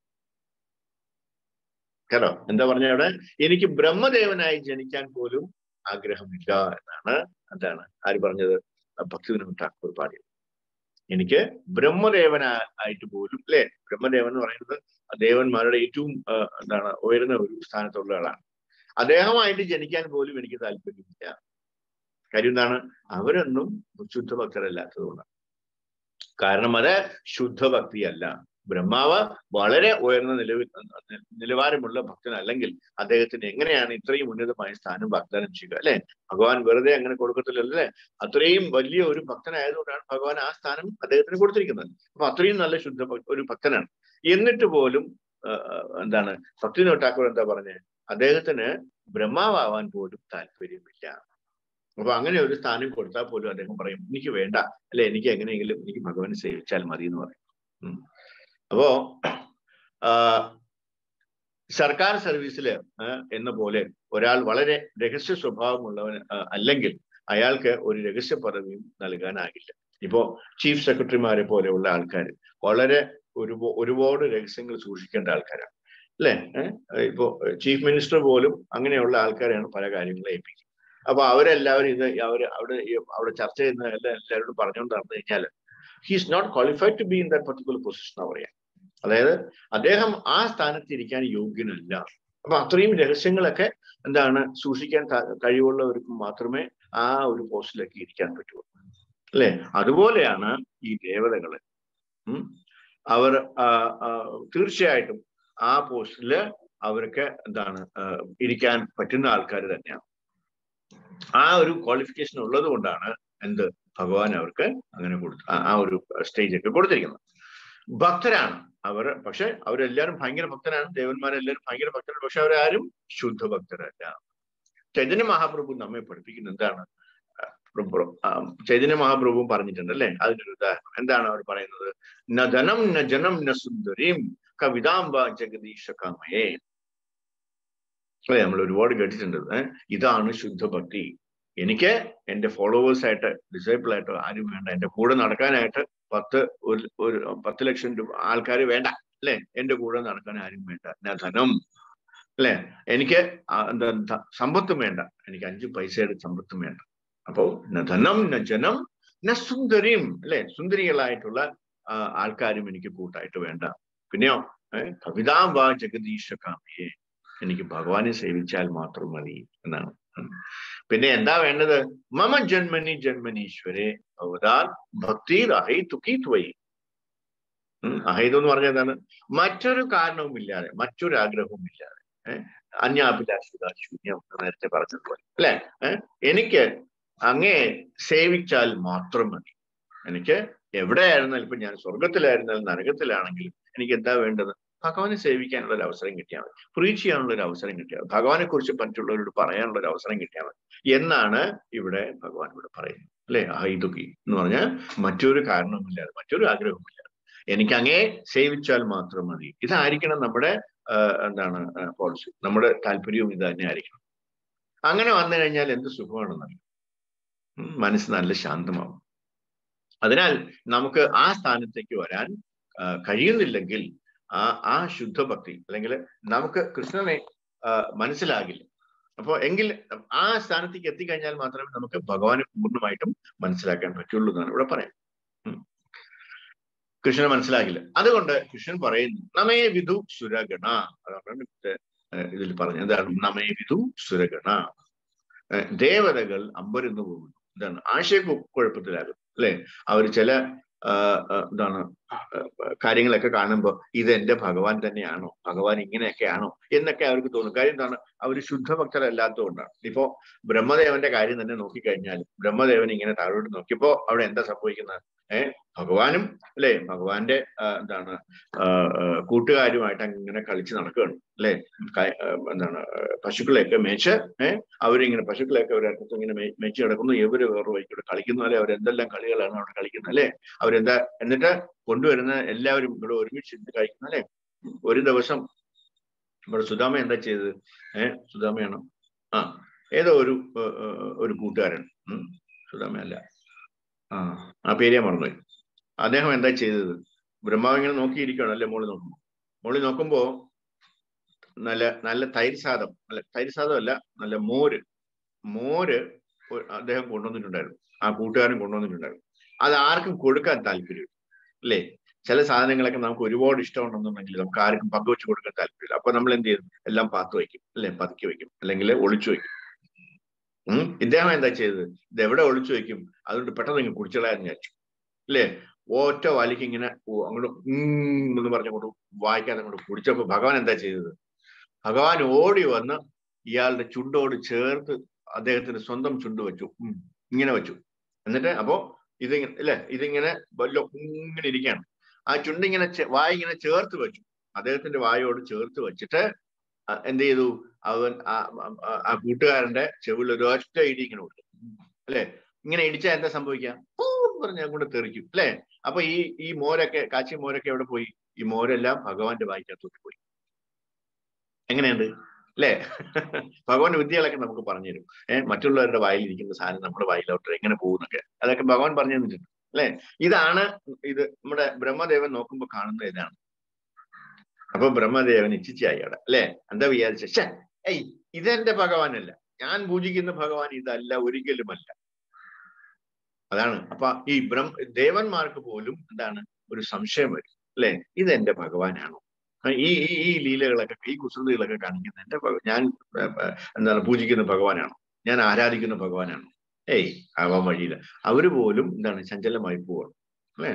കേട്ടോ എന്താ പറഞ്ഞ അവിടെ എനിക്ക് ബ്രഹ്മദേവനായി ജനിക്കാൻ പോലും ആഗ്രഹമില്ല എന്നാണ് എന്താണ് ആര് പറഞ്ഞത് ഭക്തി വിനോദ് ഠാക്കൂർ പാടിയത് എനിക്ക് ബ്രഹ്മദേവനായിട്ട് പോലും അല്ലെ ബ്രഹ്മദേവൻ എന്ന് പറയുന്നത് ദേവന്മാരുടെ ഏറ്റവും ആ, എന്താണ് ഉയർന്ന ഒരു സ്ഥാനത്തുള്ള ആളാണ് അദ്ദേഹമായിട്ട് ജനിക്കാൻ പോലും എനിക്ക് താല്പര്യമില്ല കാര്യം എന്താണ് അവരൊന്നും ശുദ്ധ ഭക്തരല്ലാത്തതുകൊണ്ടാണ് കാരണം അത് ശുദ്ധഭക്തിയല്ല ബ്രഹ്മാവ് വളരെ ഉയർന്ന നിലവിൽ നിലവാരമുള്ള ഭക്തനല്ലെങ്കിൽ അദ്ദേഹത്തിന് എങ്ങനെയാണ് ഇത്രയും ഉന്നതമായ സ്ഥാനം വാഗ്ദാനം ചെയ്യുക അല്ലെ ഭഗവാൻ വെറുതെ അങ്ങനെ കൊടുക്കത്തില്ലല്ലേ അത്രയും വലിയ ഒരു ഭക്തനായതുകൊണ്ടാണ് ഭഗവാൻ ആ സ്ഥാനം അദ്ദേഹത്തിന് കൊടുത്തിരിക്കുന്നത് അപ്പൊ അത്രയും നല്ല ശുദ്ധ ഭക്ത- ഒരു ഭക്തനാണ് എന്നിട്ട് പോലും ആ, ആ, എന്താണ് ഭക്തിനോട് ഠാക്കൂർ എന്താ പറഞ്ഞത് അദ്ദേഹത്തിന് ബ്രഹ്മാവാൻ പോലും താല്പര്യമില്ല അപ്പൊ അങ്ങനെ ഒരു സ്ഥാനം കൊടുത്താൽ പോലും അദ്ദേഹം പറയും എനിക്ക് വേണ്ട അല്ലെ എനിക്ക് എങ്ങനെയെങ്കിലും എനിക്ക് ഭഗവാനെ സേവിച്ചാൽ മതി എന്ന് പറയും ഉം. അപ്പോ ആ, സർക്കാർ സർവീസിൽ എന്ന പോലെ ഒരാൾ വളരെ രഹസ്യ സ്വഭാവമുള്ളവൻ ആ, അല്ലെങ്കിൽ അയാൾക്ക് ഒരു രഹസ്യ പദവിയും നൽകാനാകില്ല ഇപ്പോ ചീഫ് സെക്രട്ടറിമാരെ പോലെയുള്ള ആൾക്കാർ വളരെ ഒരു ഒരുപാട് രഹസ്യങ്ങൾ സൂക്ഷിക്കേണ്ട ആൾക്കാരാണ് അല്ലെ ഇപ്പോ ചീഫ് മിനിസ്റ്റർ പോലും അങ്ങനെയുള്ള ആൾക്കാരെയാണ് പല കാര്യങ്ങളും ഏൽപ്പിക്കുന്നത് അപ്പൊ അവരെല്ലാവരും ഇത് അവർ അവിടെ ഈ- അവിടെ ചർച്ച ചെയ്യുന്ന എല്ലാ എല്ലാവരോടും പറഞ്ഞുകൊണ്ട് നടന്നു കഴിഞ്ഞാൽ he's not qualified to be in that particular position പറയാം അതായത് അദ്ദേഹം ആ സ്ഥാനത്ത് ഇരിക്കാൻ യോഗ്യനല്ല അപ്പൊ അത്രയും രഹസ്യങ്ങളൊക്കെ എന്താണ് സൂക്ഷിക്കാൻ ത- കഴിവുള്ളവർക്ക് മാത്രമേ ആ ഒരു പോസ്റ്റിലേക്ക് ഇരിക്കാൻ പറ്റുള്ളൂ അല്ലെ അതുപോലെയാണ് ഈ ദേവതകള് ഉം. അവർ ആ, ആ, തീർച്ചയായിട്ടും ആ പോസ്റ്റില് അവർക്ക് എന്താണ് ആ, ഇരിക്കാൻ പറ്റുന്ന ആൾക്കാർ തന്നെയാണ് ആ ഒരു ക്വാളിഫിക്കേഷൻ ഉള്ളത് കൊണ്ടാണ് എന്ത് ഭഗവാൻ അവർക്ക് അങ്ങനെ കൊടുത്തു ആ- ആ ഒരു സ്റ്റേജ് ഒക്കെ കൊടുത്തിരിക്കുന്നത് ഭക്തരാണ് അവർ പക്ഷെ അവരെല്ലാവരും ഭയങ്കര ഭക്തരാണ് ദേവന്മാരെല്ലാവരും ഭയങ്കര ഭക്തരാണ് പക്ഷെ അവരാരും ശുദ്ധ ഭക്തരല്ല ചൈതന്യ മഹാപ്രഭു നമ്മെ പഠിപ്പിക്കുന്നത് എന്താണ് ആ, പ്രഭു- ആ, ചൈതന്യ മഹാപ്രഭു പറഞ്ഞിട്ടുണ്ട് അല്ലെ അതിനൊരു ഉദാഹരണം എന്താണ് അവർ പറയുന്നത് ന ധനം ന ജനം ന സുന്ദരീം കവിതാംബ ജഗദീശ കാമയേ അല്ലെ നമ്മൾ ഒരുപാട് കേട്ടിട്ടുണ്ട് ഏഹ് ഇതാണ് ശുദ്ധഭക്തി എനിക്ക് എന്റെ ഫോളോവേഴ്സ് ആയിട്ട് ഡിസൈപ്പിൾ ആയിട്ടോ ആരും വേണ്ട എന്റെ കൂടെ നടക്കാനായിട്ട് പത്ത് ഒരു ഒരു പത്ത് ലക്ഷം രൂപ ആൾക്കാർ വേണ്ട അല്ലെ എന്റെ കൂടെ നടക്കാൻ ആരും വേണ്ട ഞാൻ ധനം അല്ലെ എനിക്ക് ആ എന്താ ധ- സമ്പത്തും വേണ്ട എനിക്ക് അഞ്ച് പൈസയുടെ സമ്പത്തും വേണ്ട അപ്പോ ന ധനം ന ജനം ന സുന്ദരിയും അല്ലെ സുന്ദരികളായിട്ടുള്ള ആ, ആൾക്കാരും എനിക്ക് കൂട്ടായിട്ട് വേണ്ട പിന്നെയോ ഏഹ് കവിതാം വാ ജഗദീശ കാമിയെ എനിക്ക് ഭഗവാനെ സേവിച്ചാൽ മാത്രം മതി എന്നാണ് ഉം. പിന്നെ എന്താ വേണ്ടത് മമ ജന്മനി ജന്മനീശ്വരെ ഭവതാൽ ഭക്തി അഹൈതുക്കി ത്വയി അഹൈതു എന്ന് പറഞ്ഞാൽ എന്താണ് മറ്റൊരു കാരണവും ഇല്ലാതെ മറ്റൊരു ആഗ്രഹവും ഇല്ലാതെ ഏഹ് അന്യാഭിലാഷിത ശൂന്യം എന്ന് നേരത്തെ പറഞ്ഞതുപോലെ അല്ലെ ഏഹ് എനിക്ക് അങ്ങേ സേവിച്ചാൽ മാത്രം മതി എനിക്ക് എവിടെയായിരുന്നാലും ഇപ്പൊ ഞാൻ സ്വർഗത്തിലായിരുന്നാലും നരകത്തിലാണെങ്കിലും എനിക്ക് എന്താ വേണ്ടത് ഭഗവാനെ സേവിക്കാനുള്ള ഒരു അവസരം കിട്ടിയാൽ മതി പ്രീച്ച് ചെയ്യാനുള്ള ഒരു അവസരം കിട്ടിയാൽ മതി ഭഗവാനെ കുറിച്ച് മറ്റുള്ളവരോട് പറയാനുള്ള ഒരു അവസരം കിട്ടിയാൽ മതി എന്നാണ് ഇവിടെ ഭഗവാൻ ഇവിടെ പറയുന്നത് അല്ലെ ഹൈതുകി എന്ന് പറഞ്ഞാൽ മറ്റൊരു കാരണവുമില്ലാതെ മറ്റൊരു ആഗ്രഹവുമില്ലാതെ എനിക്ക് അങ്ങേ സേവിച്ചാൽ മാത്രം മതി ഇതായിരിക്കണം നമ്മുടെ എന്താണ് പോളിസി നമ്മുടെ താല്പര്യവും ഇത് തന്നെ ആയിരിക്കണം അങ്ങനെ വന്നു കഴിഞ്ഞാൽ എന്ത് സുഖമാണെന്നറിയാം മനസ്സ് നല്ല ശാന്തമാവും അതിനാൽ നമുക്ക് ആ സ്ഥാനത്തേക്ക് വരാൻ കഴിയുന്നില്ലെങ്കിൽ ആ ആ ശുദ്ധഭക്തി അല്ലെങ്കിൽ നമുക്ക് കൃഷ്ണനെ മനസ്സിലാകില്ല അപ്പോൾ എങ്കിൽ ആ സ്ഥാനത്തേക്ക് എത്തിക്കഴിഞ്ഞാൽ മാത്രമേ നമുക്ക് ഭഗവാനെ പൂർണ്ണമായിട്ടും മനസ്സിലാക്കാൻ പറ്റുള്ളൂ എന്നാണ് ഇവിടെ പറയാം കൃഷ്ണനെ മനസ്സിലാകില്ല അതുകൊണ്ട് കൃഷ്ണൻ പറയുന്നു നമേ വിധു സുരഗണ അതാണ് ഇതിൽ പറഞ്ഞത് എന്താണ് നമേ വിധു സുരഗണ ദേവതകൾ അമ്പരന്ന് പോകുന്നു എന്താണ് ആശയക്കുഴപ്പത്തിലാകും അല്ലെ അവർ ചില എന്താണ് കാര്യങ്ങളൊക്കെ കാണുമ്പോൾ ഇത് എന്റെ ഭഗവാൻ തന്നെയാണോ ഭഗവാൻ ഇങ്ങനെയൊക്കെയാണോ എന്നൊക്കെ അവർക്ക് തോന്നും കാര്യം എന്താണ് അവർ ശുദ്ധഭക്തരല്ലാത്തതുകൊണ്ടാണ് ഇപ്പോ ബ്രഹ്മദേവന്റെ കാര്യം തന്നെ നോക്കിക്കഴിഞ്ഞാൽ ബ്രഹ്മദേവൻ ഇങ്ങനെ താഴോട്ട് നോക്കിയപ്പോ അവിടെ എന്താ സംഭവിക്കുന്നത് ഏഹ് ഭഗവാനും അല്ലെ ഭഗവാന്റെ എന്താണ് കൂട്ടുകാരുമായിട്ട് അങ്ങനെ കളിച്ച് നടക്കുകയാണ് അല്ലെ എന്താണ് പശുക്കളെയൊക്കെ മേച്ച് ഏഹ് അവരിങ്ങനെ പശുക്കളെയൊക്കെ ഒരർത്ഥത്ത് ഇങ്ങനെ മേച്ച് കിടക്കുന്നു ഇവര് വേറെ വഴിക്കൂടെ കളിക്കുന്നു അല്ലെ അവരെന്തെല്ലാം കളികളാണ് അവിടെ കളിക്കുന്നത് അല്ലെ അവരെന്താ എന്നിട്ട് കൊണ്ടുവരുന്ന എല്ലാവരും ഇവിടെ ഒരുമിച്ച് ഇരുന്ന് കഴിക്കുന്നു അല്ലെ ഒരു ദിവസം ഇവിടെ സുധാമ എന്താ ചെയ്തത് ഏഹ് സുധാമയാണോ ആ ഏതോ ഒരു ഒരു കൂട്ടുകാരൻ സുധാമയല്ല ആ ആ പേര് ഞാൻ മറന്നുപോയി അദ്ദേഹം എന്താ ചെയ്തത് ബ്രഹ്മാവ് ഇങ്ങനെ നോക്കിയിരിക്കുകയാണ് അല്ലെ മോളി നോക്കുമ്പോ മോളി നോക്കുമ്പോ നല്ല നല്ല തൈര് സാദം അല്ല തൈര് സാദം അല്ല നല്ല മോര് മോര് അദ്ദേഹം കൊണ്ടുവന്നിട്ടുണ്ടായിരുന്നു ആ കൂട്ടുകാരൻ കൊണ്ടുവന്നിട്ടുണ്ടായിരുന്നു അത് ആർക്കും കൊടുക്കാൻ താല്പര്യം അല്ലേ ചില സാധനങ്ങളൊക്കെ നമുക്ക് ഒരുപാട് ഇഷ്ടമുണ്ടെന്നുണ്ടെങ്കിൽ നമുക്ക് ആർക്കും പങ്കുവെച്ച് കൊടുക്കാൻ താല്പര്യമില്ല അപ്പൊ നമ്മൾ എന്ത് ചെയ്യും എല്ലാം പാത്തു വയ്ക്കും അല്ലെ പതുക്കി വയ്ക്കും അല്ലെങ്കിൽ ഒളിച്ചു വയ്ക്കും ഉം ഇദ്ദേഹം എന്താ ചെയ്തത് ഇത് എവിടെ ഒളിച്ചു വെക്കും അതുകൊണ്ട് പെട്ടെന്ന് ഇങ്ങനെ കുടിച്ചളയാന്ന് വിചാരിച്ചു അല്ലേ ഒറ്റ വലിക്ക് ഇങ്ങനെ അങ്ങോട്ട് എന്ന് പറഞ്ഞങ്ങോട്ട് വായിക്കാതെ അങ്ങോട്ട് കുടിച്ചപ്പോ ഭഗവാൻ എന്താ ചെയ്തത് ഭഗവാൻ ഓടി വന്ന് ഇയാളുടെ ചുണ്ടോട് ചേർത്ത് അദ്ദേഹത്തിന് സ്വന്തം ചുണ്ട് വെച്ചു ഇങ്ങനെ വെച്ചു എന്നിട്ട് അപ്പോ ഇതിങ്ങനെ അല്ലെ ഇതിങ്ങനെ വല്ല ഇങ്ങനെ ഇരിക്കുകയാണ് ആ ചുണ്ടിങ്ങനെ വായ ഇങ്ങനെ ചേർത്ത് വെച്ചു അദ്ദേഹത്തിന്റെ വായോട് ചേർത്ത് വെച്ചിട്ട് എന്ത് ചെയ്തു അവൻ ആ കൂട്ടുകാരന്റെ ചെവിൽ ഒരു ഒറ്റ ഇടി ഇങ്ങനെ കൊടുത്തു അല്ലെ ഇങ്ങനെ ഇടിച്ചാൽ എന്താ സംഭവിക്കുക പറഞ്ഞ അങ്ങോട്ട് തെറിക്കും അല്ലെ അപ്പൊ ഈ ഈ മോരൊക്കെ കാച്ചി മോരൊക്കെ എവിടെ പോയി ഈ മോരെല്ലാം ഭഗവാന്റെ വായിക്കകത്തോട്ട് പോയി എങ്ങനെയുണ്ട് അല്ലേ ഭഗവാന്റെ വിദ്യകളൊക്കെ നമുക്ക് പറഞ്ഞു തരും ഏഹ് മറ്റുള്ളവരുടെ വായിൽ ഇരിക്കുന്ന സാധനം നമ്മുടെ വായിലോട്ട് എങ്ങനെ പോകുന്നൊക്കെ അതൊക്കെ ഭഗവാൻ പറഞ്ഞു തന്നിട്ടുണ്ട് അല്ലെ ഇതാണ് ഇത് നമ്മുടെ ബ്രഹ്മദേവൻ നോക്കുമ്പോൾ കാണുന്ന ഇതാണ് അപ്പൊ ബ്രഹ്മദേവൻ ഇച്ഛിച്ചായി അവിടെ അല്ലെ എന്താ വിചാരിച്ച ഏയ് ഇതെന്റെ ഭഗവാനല്ല ഞാൻ പൂജിക്കുന്ന ഭഗവാൻ ഇതല്ല ഒരിക്കലുമല്ല അതാണ് അപ്പൊ ഈ ബ്രഹ്മ ദേവന്മാർക്ക് പോലും എന്താണ് ഒരു സംശയം വരും അല്ലെ ഇതെന്റെ ഭഗവാനാണോ ഈ ഈ ഈ ലീലകളൊക്കെ ഈ കുസൃതികളൊക്കെ കാണിക്കുന്ന എന്റെ ഞാൻ എന്താണ് പൂജിക്കുന്ന ഭഗവാനാണോ ഞാൻ ആരാധിക്കുന്ന ഭഗവാനാണോ ഏയ് ആവാൻ വഴിയില്ല അവര് പോലും എന്താണ് ചഞ്ചലമായി പോവാണ് അല്ലേ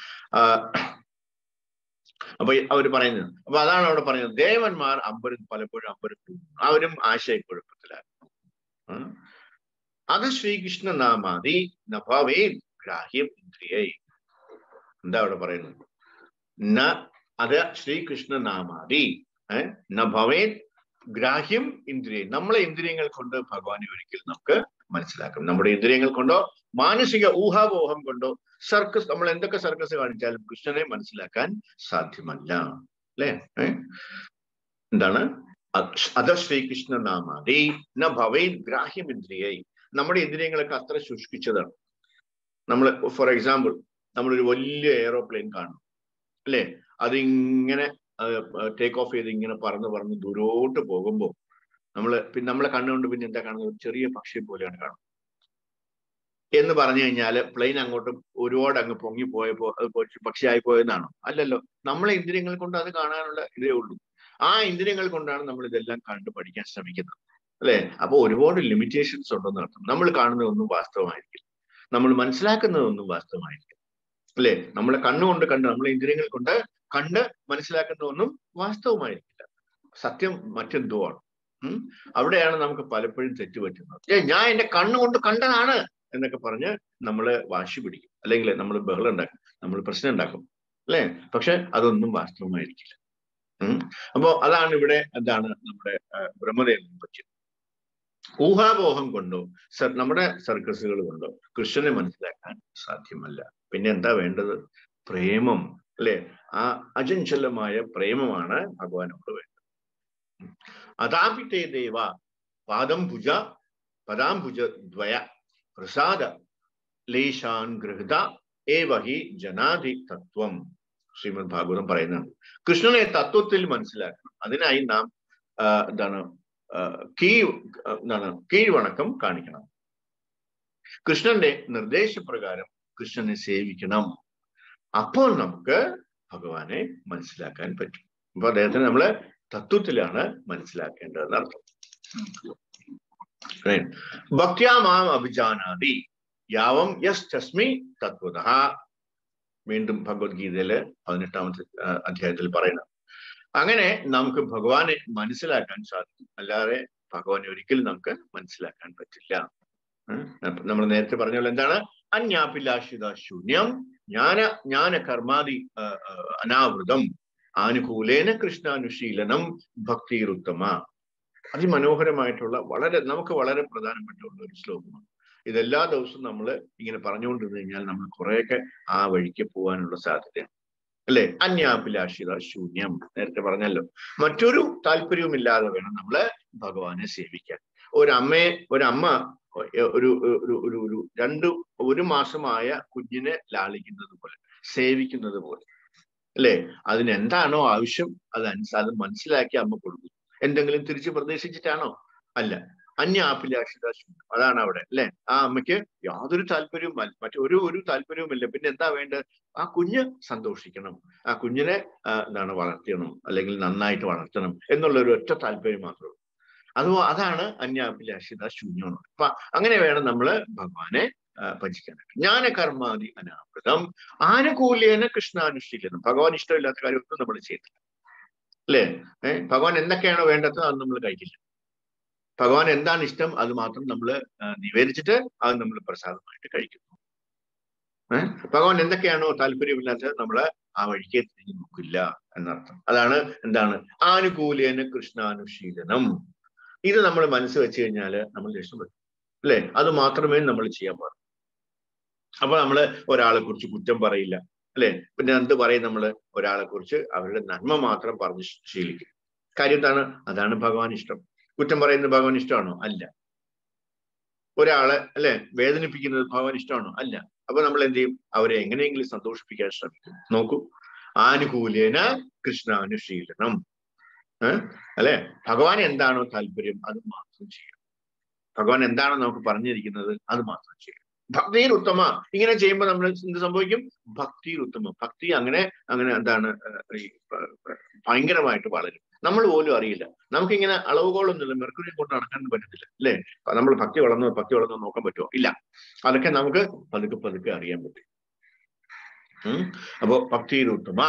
അപ്പൊ അവര് പറയുന്നത് അപ്പൊ അതാണ് അവിടെ പറയുന്നത് ദേവന്മാർ അമ്പരം പലപ്പോഴും അമ്പരത്തു അവരും ആശയക്കുഴപ്പത്തിലായിരുന്നു അത് ശ്രീകൃഷ്ണ നാമാതി നഭാവേ ഗ്രാഹ്യം ഇന്ദ്രിയേ എന്താ അവിടെ പറയുന്നത് ന അത് ശ്രീകൃഷ്ണ നാമാതി നഭവേ ഗ്രാഹ്യം ഇന്ദ്രിയ നമ്മളെ ഇന്ദ്രിയങ്ങൾ കൊണ്ട് ഭഗവാനെ ഒരിക്കൽ നമുക്ക് മനസ്സിലാക്കും നമ്മുടെ ഇന്ദ്രിയങ്ങൾ കൊണ്ടോ മാനസിക ഊഹാപോഹം കൊണ്ടോ സർക്കസ് നമ്മൾ എന്തൊക്കെ സർക്കസ് കാണിച്ചാലും കൃഷ്ണനെ മനസ്സിലാക്കാൻ സാധ്യമല്ല അല്ലേ എന്താണ് അത ശ്രീകൃഷ്ണ നാമാതി ന ഭവേ ഗ്രാഹ്യം ഇന്ദ്രിയൈ നമ്മുടെ ഇന്ദ്രിയങ്ങളൊക്കെ അത്ര ശുഷ്കിച്ചതാണ് നമ്മൾ ഫോർ എക്സാമ്പിൾ നമ്മളൊരു വലിയ എയറോപ്ലെയിൻ കാണും അല്ലേ അതിങ്ങനെ ടേക്ക് ഓഫ് ചെയ്ത് ഇങ്ങനെ പറന്ന് പറന്ന് ദൂരോട്ട് പോകുമ്പോൾ നമ്മൾ പിന്നെ നമ്മളെ കണ്ണുകൊണ്ട് പിന്നെ എന്താ കാണുന്നത് ഒരു ചെറിയ പക്ഷി പോലെയാണ് കാണുന്നത് എന്ന് പറഞ്ഞു കഴിഞ്ഞാൽ പ്ലെയിൻ അങ്ങോട്ട് ഒരുപാട് അങ്ങ് പൊങ്ങി പോയപ്പോ അത് പക്ഷിയായി പോയെന്നാണോ അല്ലല്ലോ നമ്മളെ ഇന്ദ്രിയങ്ങൾ കൊണ്ട് അത് കാണാനുള്ള ഇതേ ഉള്ളൂ ആ ഇന്ദ്രിയങ്ങൾ കൊണ്ടാണ് നമ്മൾ ഇതെല്ലാം കണ്ടു പഠിക്കാൻ ശ്രമിക്കുന്നത് അല്ലെ അപ്പൊ ഒരുപാട് ലിമിറ്റേഷൻസ് ഉണ്ടെന്ന് അർത്ഥം നമ്മൾ കാണുന്നതൊന്നും വാസ്തവമായിരിക്കില്ല നമ്മൾ മനസ്സിലാക്കുന്നതൊന്നും വാസ്തവമായിരിക്കും അല്ലെ നമ്മളെ കണ്ണുകൊണ്ട് കണ്ട് നമ്മളെ ഇന്ദ്രിയങ്ങൾ കൊണ്ട് കണ്ട് മനസ്സിലാക്കുന്നതൊന്നും വാസ്തവമായിരിക്കില്ല സത്യം മറ്റെന്തോ ആണ് ഉം അവിടെയാണ് നമുക്ക് പലപ്പോഴും തെറ്റുപറ്റുന്നത് ഏ ഞാൻ എന്റെ കണ്ണുകൊണ്ട് കണ്ടതാണ് എന്നൊക്കെ പറഞ്ഞ് നമ്മള് വാശി പിടിക്കും അല്ലെങ്കിൽ നമ്മൾ ബഹളം ഉണ്ടാക്കും നമ്മൾ പ്രശ്നം ഉണ്ടാക്കും അല്ലെ പക്ഷെ അതൊന്നും വാസ്തവമായിരിക്കില്ല ഉം. അപ്പോ അതാണ് ഇവിടെ എന്താണ് നമ്മുടെ ആ, ബ്രഹ്മദേവനെ പറ്റി ഊഹാപോഹം കൊണ്ടോ സർ നമ്മുടെ സർക്കസുകൾ കൊണ്ടോ കൃഷ്ണനെ മനസ്സിലാക്കാൻ സാധ്യമല്ല പിന്നെ എന്താ വേണ്ടത് പ്രേമം അല്ലെ ആ അചഞ്ചലമായ പ്രേമമാണ് ഭഗവാനോട് വേണ്ടത് അതാപിത്തേ ദേവ പാദം ഭുജ പദാംഭുജ ദ്വയ പ്രസാദ ലേശാൻ ഗൃഹത ഏവ ഹി ജനാധി തത്വം ശ്രീമദ് ഭാഗവതം പറയുന്നുണ്ട് കൃഷ്ണനെ തത്വത്തിൽ മനസ്സിലാക്കണം അതിനായി നാം ആ, എന്താണ് ആ, കീഴ് എന്താണ് കീഴ്വണക്കം കാണിക്കണം കൃഷ്ണന്റെ നിർദ്ദേശപ്രകാരം കൃഷ്ണനെ സേവിക്കണം അപ്പോൾ നമുക്ക് ഭഗവാനെ മനസ്സിലാക്കാൻ പറ്റും അപ്പൊ അദ്ദേഹത്തിന് നമ്മള് തത്വത്തിലാണ് മനസ്സിലാക്കേണ്ടതെന്ന് അർത്ഥം ഭക്യാമാം അഭിജാനാതി യാവം യസ് തസ്മി തത്വത വീണ്ടും ഭഗവത്ഗീതയില് പതിനെട്ടാമത്തെ ആ, അധ്യായത്തിൽ പറയുന്നത് അങ്ങനെ നമുക്ക് ഭഗവാനെ മനസ്സിലാക്കാൻ സാധിക്കും അല്ലാതെ ഭഗവാനെ ഒരിക്കലും നമുക്ക് മനസ്സിലാക്കാൻ പറ്റില്ല നമ്മൾ നേരത്തെ പറഞ്ഞ പോലെ എന്താണ് അന്യാഭിലാഷിത ശൂന്യം ജ്ഞാന ജ്ഞാന കർമാദി ആ, ആ, അനാവൃതം ആനുകൂലേന കൃഷ്ണാനുശീലനം ഭക്തിരുത്തമ അതിമനോഹരമായിട്ടുള്ള വളരെ നമുക്ക് വളരെ പ്രധാനപ്പെട്ടുള്ള ഒരു ശ്ലോകമാണ് ഇതെല്ലാ ദിവസവും നമ്മൾ ഇങ്ങനെ പറഞ്ഞുകൊണ്ടിരുന്നു കഴിഞ്ഞാൽ നമ്മൾ കുറെയൊക്കെ ആ വഴിക്ക് പോകാനുള്ള സാധ്യതയാണ് അല്ലെ അന്യാഭിലാഷിത ശൂന്യം നേരത്തെ പറഞ്ഞല്ലോ മറ്റൊരു താല്പര്യവുമില്ലാതെ വേണം നമ്മള് ഭഗവാനെ സേവിക്കാൻ ഒരമ്മയെ ഒരമ്മ ഒരു ഒരു ഒരു ഒരു രണ്ട് ഒരു മാസമായ കുഞ്ഞിനെ ലാളിക്കുന്നത് പോലെ സേവിക്കുന്നത് പോലെ അല്ലെ അതിന് എന്താണോ ആവശ്യം അത് അനുസ അത് മനസ്സിലാക്കി അമ്മ കൊടുക്കും എന്തെങ്കിലും തിരിച്ച് പ്രതീക്ഷിച്ചിട്ടാണോ അല്ല അന്യാഭിലാഷിത ശൂന്യം അതാണ് അവിടെ അല്ലെ ആ അമ്മയ്ക്ക് യാതൊരു താല്പര്യവും മറ്റൊരു ഒരു താല്പര്യവുമില്ല പിന്നെ എന്താ വേണ്ടത് ആ കുഞ്ഞ് സന്തോഷിക്കണം ആ കുഞ്ഞിനെ ആ, എന്താണ് വളർത്തണം അല്ലെങ്കിൽ നന്നായിട്ട് വളർത്തണം എന്നുള്ള ഒരു ഒറ്റ താല്പര്യം മാത്രമേ ഉള്ളൂ അത് അതാണ് അന്യാഭിലാഷിത ശൂന്യം അപ്പൊ അങ്ങനെ വേണം നമ്മള് ഭഗവാനെ ആ, ഭജിക്കാനായിട്ട് ജ്ഞാനകർമാദി അനാവൃതം ആനുകൂല്യേന കൃഷ്ണാനുഷ്ഠിക്കണം ഭഗവാൻ ഇഷ്ടമില്ലാത്ത കാര്യമൊന്നും നമ്മൾ ചെയ്തില്ല അല്ലേ ഏഹ് ഭഗവാൻ എന്തൊക്കെയാണോ വേണ്ടത് അത് നമ്മൾ കഴിക്കില്ല ഭഗവാൻ എന്താണ് ഇഷ്ടം അത് മാത്രം നമ്മൾ നിവേദിച്ചിട്ട് അത് നമ്മൾ പ്രസാദമായിട്ട് കഴിക്കുന്നു ഏഹ് ഭഗവാൻ എന്തൊക്കെയാണോ താല്പര്യമില്ലാത്തത് നമ്മൾ ആ വഴിക്ക് തിരിഞ്ഞു നോക്കില്ല എന്നർത്ഥം അതാണ് എന്താണ് ആനുകൂല്യേന കൃഷ്ണാനുശീലനം ഇത് നമ്മൾ മനസ്സ് വെച്ച് കഴിഞ്ഞാൽ നമ്മൾ രക്ഷപ്പെടും അല്ലെ അത് മാത്രമേ നമ്മൾ ചെയ്യാൻ പാടുള്ളൂ അപ്പൊ നമ്മൾ ഒരാളെ കുറിച്ച് കുറ്റം പറയില്ല അല്ലെ പിന്നെ എന്ത് പറയും നമ്മൾ ഒരാളെ കുറിച്ച് അവരുടെ നന്മ മാത്രം പറഞ്ഞ് ശീലിക്കും കാര്യം എന്താണ് അതാണ് ഭഗവാൻ ഇഷ്ടം കുറ്റം പറയുന്നത് ഭഗവാൻ ഇഷ്ടമാണോ അല്ല ഒരാളെ അല്ലെ വേദനിപ്പിക്കുന്നത് ഭഗവാൻ ഇഷ്ടമാണോ അല്ല അപ്പൊ നമ്മൾ എന്ത് ചെയ്യും അവരെ എങ്ങനെയെങ്കിലും സന്തോഷിപ്പിക്കാൻ ശ്രമിക്കും നോക്കൂ ആനുകൂല്യേന കൃഷ്ണാനുശീലനം ഏഹ് അല്ലെ ഭഗവാൻ എന്താണോ താല്പര്യം അത് മാത്രം ചെയ്യാം ഭഗവാൻ എന്താണോ നമുക്ക് പറഞ്ഞിരിക്കുന്നത് അത് മാത്രം ചെയ്യാം ഭക്തിയിൽ ഉത്തമ ഇങ്ങനെ ചെയ്യുമ്പോൾ നമ്മൾ എന്ത് സംഭവിക്കും ഭക്തിയിൽ ഉത്തമം ഭക്തി അങ്ങനെ അങ്ങനെ എന്താണ് ഈ ഭയങ്കരമായിട്ട് വളരും നമ്മൾ പോലും അറിയില്ല നമുക്കിങ്ങനെ അളവുകോളൊന്നുമില്ല മെർക്കുറി കൊണ്ട് നടക്കാൻ പറ്റത്തില്ല അല്ലേ നമ്മൾ ഭക്തി വളർന്നു ഭക്തി വളർന്നു നോക്കാൻ പറ്റുമോ ഇല്ല അതൊക്കെ നമുക്ക് പതുക്കെ പതുക്കെ അറിയാൻ പറ്റും ഉം അപ്പോ ഭക്തിയിൽ ഉത്തമ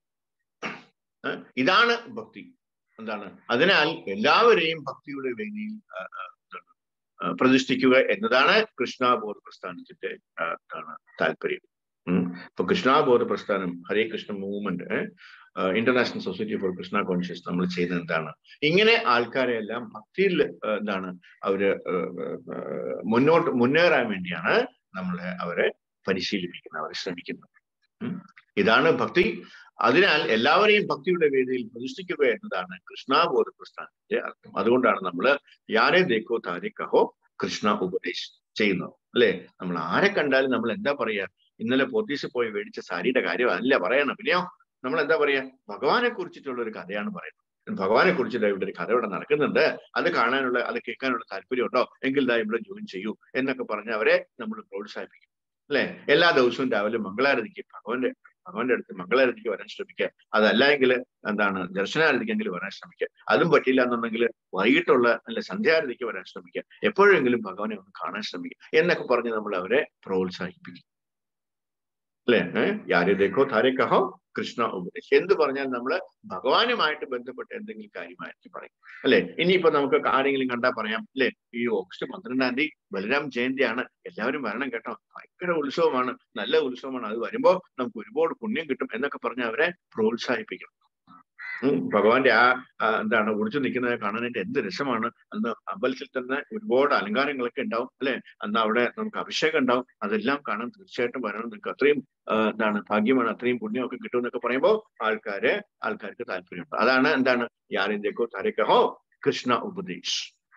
ഇതാണ് ഭക്തി എന്താണ് അതിനാൽ എല്ലാവരെയും ഭക്തിയുടെ വേദിയിൽ പ്രതിഷ്ഠിക്കുക എന്നതാണ് കൃഷ്ണാബോധ പ്രസ്ഥാനത്തിന്റെ എന്താണ് താല്പര്യം ഇപ്പൊ കൃഷ്ണാബോധ പ്രസ്ഥാനം Hare Krishna movement international society for Krishna conscious നമ്മൾ ചെയ്യുന്നത് എന്താണ് ഇങ്ങനെ ആൾക്കാരെ എല്ലാം ഭക്തിയിൽ എന്താണ് അവര് മുന്നോട്ട് മുന്നേറാൻ വേണ്ടിയാണ് നമ്മളെ അവരെ പരിശീലിപ്പിക്കുന്നത് അവരെ ശ്രമിക്കുന്നത് ഇതാണ് ഭക്തി അതിനാൽ എല്ലാവരെയും ഭക്തിയുടെ വേദിയിൽ പ്രതിഷ്ഠിക്കുക എന്നതാണ് കൃഷ്ണാബോധ പ്രസ്ഥാനത്തിന്റെ അർത്ഥം അതുകൊണ്ടാണ് നമ്മൾ യാരെ ദേക്കോ താരെ കഹോ കൃഷ്ണ ഉപദേശ് ചെയ്യുന്നത് അല്ലെ നമ്മൾ ആരെ കണ്ടാലും നമ്മൾ എന്താ പറയാ ഇന്നലെ പോത്തീസിൽ പോയി മേടിച്ച സാരിയുടെ കാര്യം അല്ല പറയണം പിന്നെയോ നമ്മൾ എന്താ പറയാ ഭഗവാനെ കുറിച്ചിട്ടുള്ള ഒരു കഥയാണ് പറയുന്നത് ഭഗവാനെ കുറിച്ചിട്ട് ഇവിടെ ഒരു കഥ ഇവിടെ നടക്കുന്നുണ്ട് അത് കാണാനുള്ള അത് കേൾക്കാനുള്ള താല്പര്യമുണ്ടോ എങ്കിൽ ദാ ഇവിടെ ജോയിൻ ചെയ്യൂ എന്നൊക്കെ പറഞ്ഞ് അവരെ നമ്മൾ പ്രോത്സാഹിപ്പിക്കും അല്ലെ എല്ലാ ദിവസവും രാവിലെ മംഗളാരതിക്ക് ഭഗവാന്റെ ഭഗവാന്റെ അടുത്ത് മംഗളാരതിക്ക് വരാൻ ശ്രമിക്കുക അതല്ല എങ്കിൽ എന്താണ് ദർശനാരതിക്കെങ്കിലും വരാൻ ശ്രമിക്കുക അതും പറ്റില്ല എന്നുണ്ടെങ്കിൽ വൈകിട്ടുള്ള അല്ല സന്ധ്യാരതിക്ക് വരാൻ ശ്രമിക്കുക എപ്പോഴെങ്കിലും ഭഗവാനെ ഒന്ന് കാണാൻ ശ്രമിക്കുക എന്നൊക്കെ പറഞ്ഞ് നമ്മൾ അവരെ പ്രോത്സാഹിപ്പിക്കും അല്ലെ യാരെ ദേഖോ താരെ കഹോ കൃഷ്ണ ഉപദേശം എന്ത് പറഞ്ഞാൽ നമ്മൾ ഭഗവാനുമായിട്ട് ബന്ധപ്പെട്ട എന്തെങ്കിലും കാര്യമായിരിക്കും പറയും അല്ലെ ഇനിയിപ്പോ നമുക്ക് ആരെങ്കിലും കണ്ടാൽ പറയാം അല്ലെ ഈ ഓഗസ്റ്റ് പന്ത്രണ്ടാം തീയതി ബലരാം ജയന്തിയാണ് എല്ലാവരും വരണം കേട്ടോ ഭയങ്കര ഉത്സവമാണ് നല്ല ഉത്സവമാണ് അത് വരുമ്പോ നമുക്ക് ഒരുപാട് പുണ്യം കിട്ടും എന്നൊക്കെ പറഞ്ഞ് അവരെ പ്രോത്സാഹിപ്പിക്കണം ഉം, ഭഗവാന്റെ ആ ആ, എന്താണ് ഒളിച്ചു നിൽക്കുന്നത് കാണാനായിട്ട് എന്ത് രസമാണ് അന്ന് അമ്പലത്തിൽ തന്നെ ഒരുപാട് അലങ്കാരങ്ങളൊക്കെ ഉണ്ടാവും അല്ലെ അന്ന് അവിടെ നമുക്ക് അഭിഷേകം ഉണ്ടാവും അതെല്ലാം കാണാൻ തീർച്ചയായിട്ടും വരണം നിങ്ങൾക്ക് അത്രയും ആ, എന്താണ് ഭാഗ്യമാണ് അത്രയും പുണ്യമൊക്കെ കിട്ടുമെന്നൊക്കെ പറയുമ്പോൾ ആൾക്കാര് ആൾക്കാർക്ക് താല്പര്യമുണ്ട് അതാണ് എന്താണ് യാരിന്റെക്കോ താരക്കഹോ കൃഷ്ണ ഉപദേശ്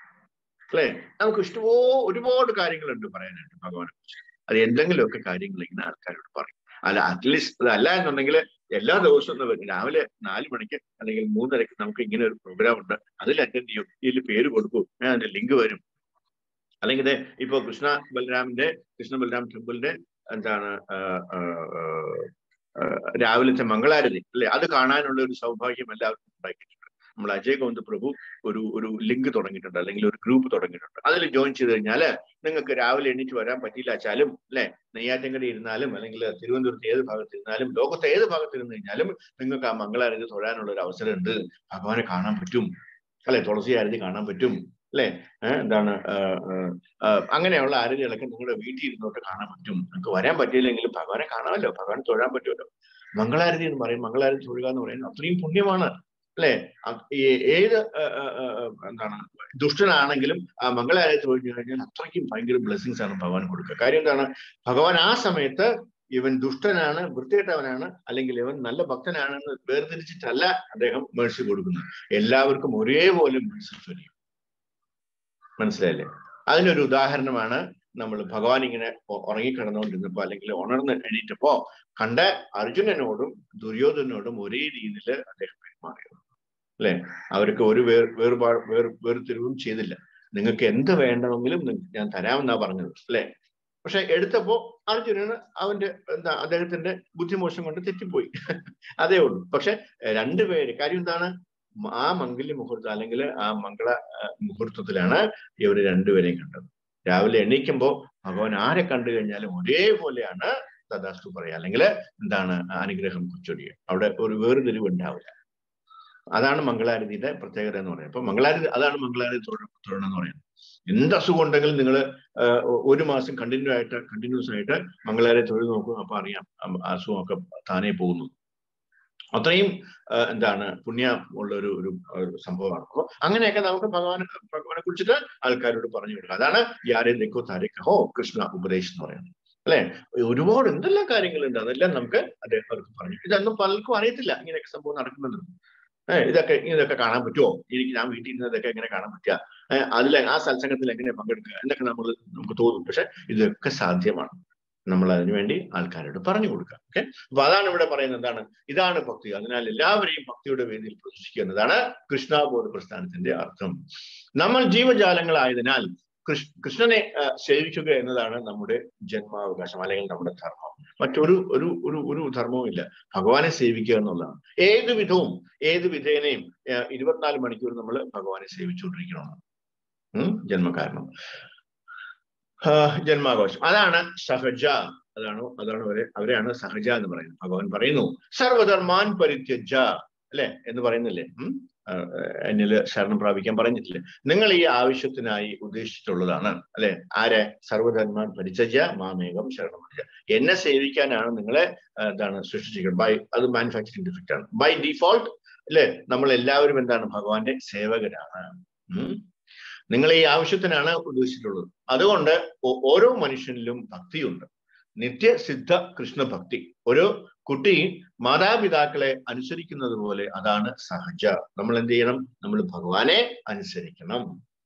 അല്ലെ നമുക്ക് ഇഷ്ടമോ ഒരുപാട് കാര്യങ്ങളുണ്ട് പറയാനായിട്ട് ഭഗവാനെ കുറിച്ച് അത് എന്തെങ്കിലുമൊക്കെ കാര്യങ്ങൾ ഇങ്ങനെ ആൾക്കാരോട് പറയും അല്ല അറ്റ്ലീസ്റ്റ് അതല്ല എന്നുണ്ടെങ്കിൽ എല്ലാ ദിവസവും ഒന്ന് വരും. രാവിലെ നാല് മണിക്ക് അല്ലെങ്കിൽ മൂന്നരക്ക് നമുക്ക് ഇങ്ങനെ ഒരു പ്രോഗ്രാം ഉണ്ട് അതിൽ അറ്റൻഡ് ചെയ്യും ഇതിൽ പേര് കൊടുക്കൂ ഞാൻ അതിന്റെ ലിങ്ക് വരും അല്ലെങ്കിൽ ദേ ഇപ്പൊ കൃഷ്ണ ബലരാമിന്റെ കൃഷ്ണ ബലരാം ടെമ്പിളിന്റെ എന്താണ് ആ, ആ, ആ, ആ, രാവിലത്തെ മംഗളാരതി അല്ലെ അത് കാണാനുള്ള ഒരു സൗഭാഗ്യം എല്ലാവർക്കും ഉണ്ടാക്കിയിട്ടുണ്ട് നമ്മൾ അജയ് ഗോവിന്ദ് പ്രഭു ഒരു ഒരു ലിങ്ക് തുടങ്ങിയിട്ടുണ്ട് അല്ലെങ്കിൽ ഒരു ഗ്രൂപ്പ് തുടങ്ങിയിട്ടുണ്ട് അതിൽ ജോയിൻ ചെയ്ത് കഴിഞ്ഞാല് നിങ്ങൾക്ക് രാവിലെ എണീറ്റ് വരാൻ പറ്റിയില്ല വെച്ചാലും അല്ലെ നെയ്യാറ്റങ്കടി ഇരുന്നാലും അല്ലെങ്കിൽ തിരുവനന്തപുരത്ത് ഏത് ഭാഗത്ത് ഇരുന്നാലും ലോകത്ത് ഏത് ഭാഗത്ത് ഇരുന്ന് കഴിഞ്ഞാലും നിങ്ങൾക്ക് ആ മംഗളാരതി തൊഴാനുള്ള ഒരു അവസരം ഉണ്ട് ഭഗവാനെ കാണാൻ പറ്റും അല്ലെ തുളസി ആരതി കാണാൻ പറ്റും അല്ലെ ഏഹ് എന്താണ് ആഹ് ആഹ് ആഹ് അങ്ങനെയുള്ള ആരതികളൊക്കെ നിങ്ങളുടെ വീട്ടിൽ ഇരുന്നോട്ട് കാണാൻ പറ്റും നിങ്ങൾക്ക് വരാൻ പറ്റിയില്ലെങ്കിലും ഭഗവാനെ കാണാമല്ലോ ഭഗവാനെ തൊഴാൻ പറ്റുമല്ലോ മംഗളാരതി എന്ന് പറയും മംഗളാരതി തൊഴുക എന്ന് പറയുന്നത് അത്രയും പുണ്യമാണ് അല്ലെ അ- ഏ- ഏത് ആഹ് ആഹ് ആഹ് എന്താണ് ദുഷ്ടനാണെങ്കിലും ആ മംഗളാരതി തൊഴിഞ്ഞു കഴിഞ്ഞാൽ അത്രയ്ക്കും ഭയങ്കര ബ്ലെസ്സിങ്സ് ആണ് ഭഗവാൻ കൊടുക്കുക കാര്യം എന്താണ് ഭഗവാൻ ആ സമയത്ത് ഇവൻ ദുഷ്ടനാണ് വൃത്തികെട്ടവനാണ് അല്ലെങ്കിൽ ഇവൻ നല്ല ഭക്തനാണെന്ന് വേർതിരിച്ചിട്ടല്ല അദ്ദേഹം മേഴ്സി കൊടുക്കുന്നത് എല്ലാവർക്കും ഒരേപോലെ മേഴ്സി ചൊരിയും മനസ്സിലായില്ലേ അതിനൊരു ഉദാഹരണമാണ് നമ്മൾ ഭഗവാൻ ഇങ്ങനെ ഉ- ഉറങ്ങിക്കിടന്നുകൊണ്ടിരുന്നപ്പോ അല്ലെങ്കിൽ ഉണർന്ന് എണീറ്റപ്പോ കണ്ട അർജുനനോടും ദുര്യോധനോടും ഒരേ രീതിയിൽ അദ്ദേഹം പെരുമാറിയത് അല്ലെ അവർക്ക് ഒരു വേർ വേർപാട് വേർ വേർതിരിവും ചെയ്തില്ല നിങ്ങൾക്ക് എന്ത് വേണമെങ്കിലും നിങ്ങ- ഞാൻ തരാമെന്നാ പറഞ്ഞത് അല്ലെ പക്ഷെ എടുത്തപ്പോ അർജുനന് അവന്റെ എന്താ അദ്ദേഹത്തിന്റെ ബുദ്ധിമോശം കൊണ്ട് തെറ്റിപ്പോയി അതേ ഉള്ളൂ പക്ഷെ എഹ്, രണ്ടുപേര് കാര്യം എന്താണ് മ- ആ മംഗല്യ മുഹൂർത്തം അല്ലെങ്കിൽ ആ മംഗള ആ, മുഹൂർത്തത്തിലാണ് ഇവര് രണ്ടുപേരെയും കണ്ടത് രാവിലെ എണീക്കുമ്പോ ഭഗവാൻ ആരെ കണ്ടു കഴിഞ്ഞാലും ഒരേപോലെയാണ് തഥാസ്തു പറയുക അല്ലെങ്കിൽ എന്താണ് അനുഗ്രഹം ചൊരിയുക അവിടെ ഒരു വേർതിരിവ് ഉണ്ടാവില്ല അതാണ് മംഗളാരതിയുടെ പ്രത്യേകത എന്ന് പറയുന്നത് അപ്പൊ മംഗളാരതി അതാണ് മംഗളാരതി തൊഴ- തൊഴണം എന്ന് പറയുന്നത് എന്ത് അസുഖം ഉണ്ടെങ്കിലും നിങ്ങൾ ഒരു മാസം കണ്ടിന്യൂ ആയിട്ട് കണ്ടിന്യൂസ് ആയിട്ട് മംഗളാരതി തൊഴിൽ നോക്കും അപ്പൊ അറിയാം അം- അസുഖമൊക്കെ താനേ പോകുന്നു അത്രയും ആ, എന്താണ് പുണ്യം ഉള്ള ഒരു ഒരു ഒരു സംഭവമാണ് അപ്പൊ അങ്ങനെയൊക്കെ നമുക്ക് ഭഗവാൻ ഭഗവാനെ കുറിച്ചിട്ട് ആൾക്കാരോട് പറഞ്ഞു കൊടുക്കുക അതാണ് യാരെ നിക്കോ താരിക്കഹോ കൃഷ്ണ ഉപദേശം എന്ന് പറയുന്നത് അല്ലെ ഒരുപാട് എന്തെല്ലാം കാര്യങ്ങളുണ്ട് അതെല്ലാം നമുക്ക് അദ്ദേഹം അവർക്ക് പറഞ്ഞു ഇതൊന്നും പലർക്കും അറിയത്തില്ല ഇങ്ങനെയൊക്കെ സംഭവം നടക്കുന്നുണ്ട് ഏഹ് ഇതൊക്കെ ഇതൊക്കെ കാണാൻ പറ്റുമോ എനിക്ക് ഞാൻ വീട്ടിൽ നിന്ന് ഇതൊക്കെ എങ്ങനെ കാണാൻ പറ്റുക ഏഹ് അതിൽ ആ സത്സംഗത്തിൽ എങ്ങനെ പങ്കെടുക്കുക എന്നൊക്കെ നമ്മൾ നമുക്ക് തോന്നും പക്ഷെ ഇതൊക്കെ സാധ്യമാണ് നമ്മൾ അതിനുവേണ്ടി ആൾക്കാരോട് പറഞ്ഞു കൊടുക്കുക ഓക്കെ അപ്പൊ അതാണ് ഇവിടെ പറയുന്നത് എന്താണ് ഇതാണ് ഭക്തി അതിനാൽ എല്ലാവരെയും ഭക്തിയുടെ വേദിയിൽ പ്രദർശിക്കുക എന്നതാണ് കൃഷ്ണാബോധ പ്രസ്ഥാനത്തിന്റെ അർത്ഥം നമ്മൾ ജീവജാലങ്ങളായതിനാൽ കൃഷ് കൃഷ്ണനെ ആ, സേവിക്കുക എന്നതാണ് നമ്മുടെ ജന്മാവകാശം അല്ലെങ്കിൽ നമ്മുടെ ധർമ്മം മറ്റൊരു ഒരു ഒരു ഒരു ധർമ്മവും ഇല്ല ഭഗവാനെ സേവിക്കുക എന്നുള്ളതാണ് ഏത് വിധവും ഏത് വിധേനയും ആ, ഇരുപത്തിനാല് മണിക്കൂർ നമ്മൾ ഭഗവാനെ സേവിച്ചുകൊണ്ടിരിക്കണം ഉം ജന്മകാരണം ആ, ജന്മാഘോഷം അതാണ് സഹജ അതാണ് അതാണ് അവരെ അവരെയാണ് സഹജ എന്ന് പറയുന്നത് ഭഗവാൻ പറയുന്നു സർവധർമാൻ പരിത്യജ അല്ലെ എന്ന് പറയുന്നില്ലേ ഉം ആ, എന്നില് ശരണം പ്രാപിക്കാൻ പറഞ്ഞിട്ടില്ലേ നിങ്ങൾ ഈ ആവശ്യത്തിനായി ഉദ്ദേശിച്ചിട്ടുള്ളതാണ് അല്ലെ ആരെ സർവധർമാൻ പരിത്യജ മാമേകം ശരണം എന്നെ സേവിക്കാനാണ് നിങ്ങളെ ആ, എന്താണ് സൃഷ്ടിച്ചിരിക്കുന്നത് ബൈ അത് മാനുഫാക്ചറിംഗ് ഡിഫക്റ്റ് ആണ് ബൈ ഡിഫോൾട്ട് അല്ലെ നമ്മൾ എല്ലാവരും എന്താണ് ഭഗവാന്റെ സേവകരാണ് ഉം നിങ്ങൾ ഈ ആവശ്യത്തിനാണ് ഉദ്ദേശിച്ചിട്ടുള്ളത് അതുകൊണ്ട് ഓ- ഓരോ മനുഷ്യനിലും ഭക്തിയുണ്ട് നിത്യസിദ്ധ കൃഷ്ണ ഭക്തി ഒരു കുട്ടി മാതാപിതാക്കളെ അനുസരിക്കുന്നത് പോലെ അതാണ് സഹജ നമ്മൾ എന്ത് ചെയ്യണം നമ്മൾ ഭഗവാനെ അനുസരിക്കണം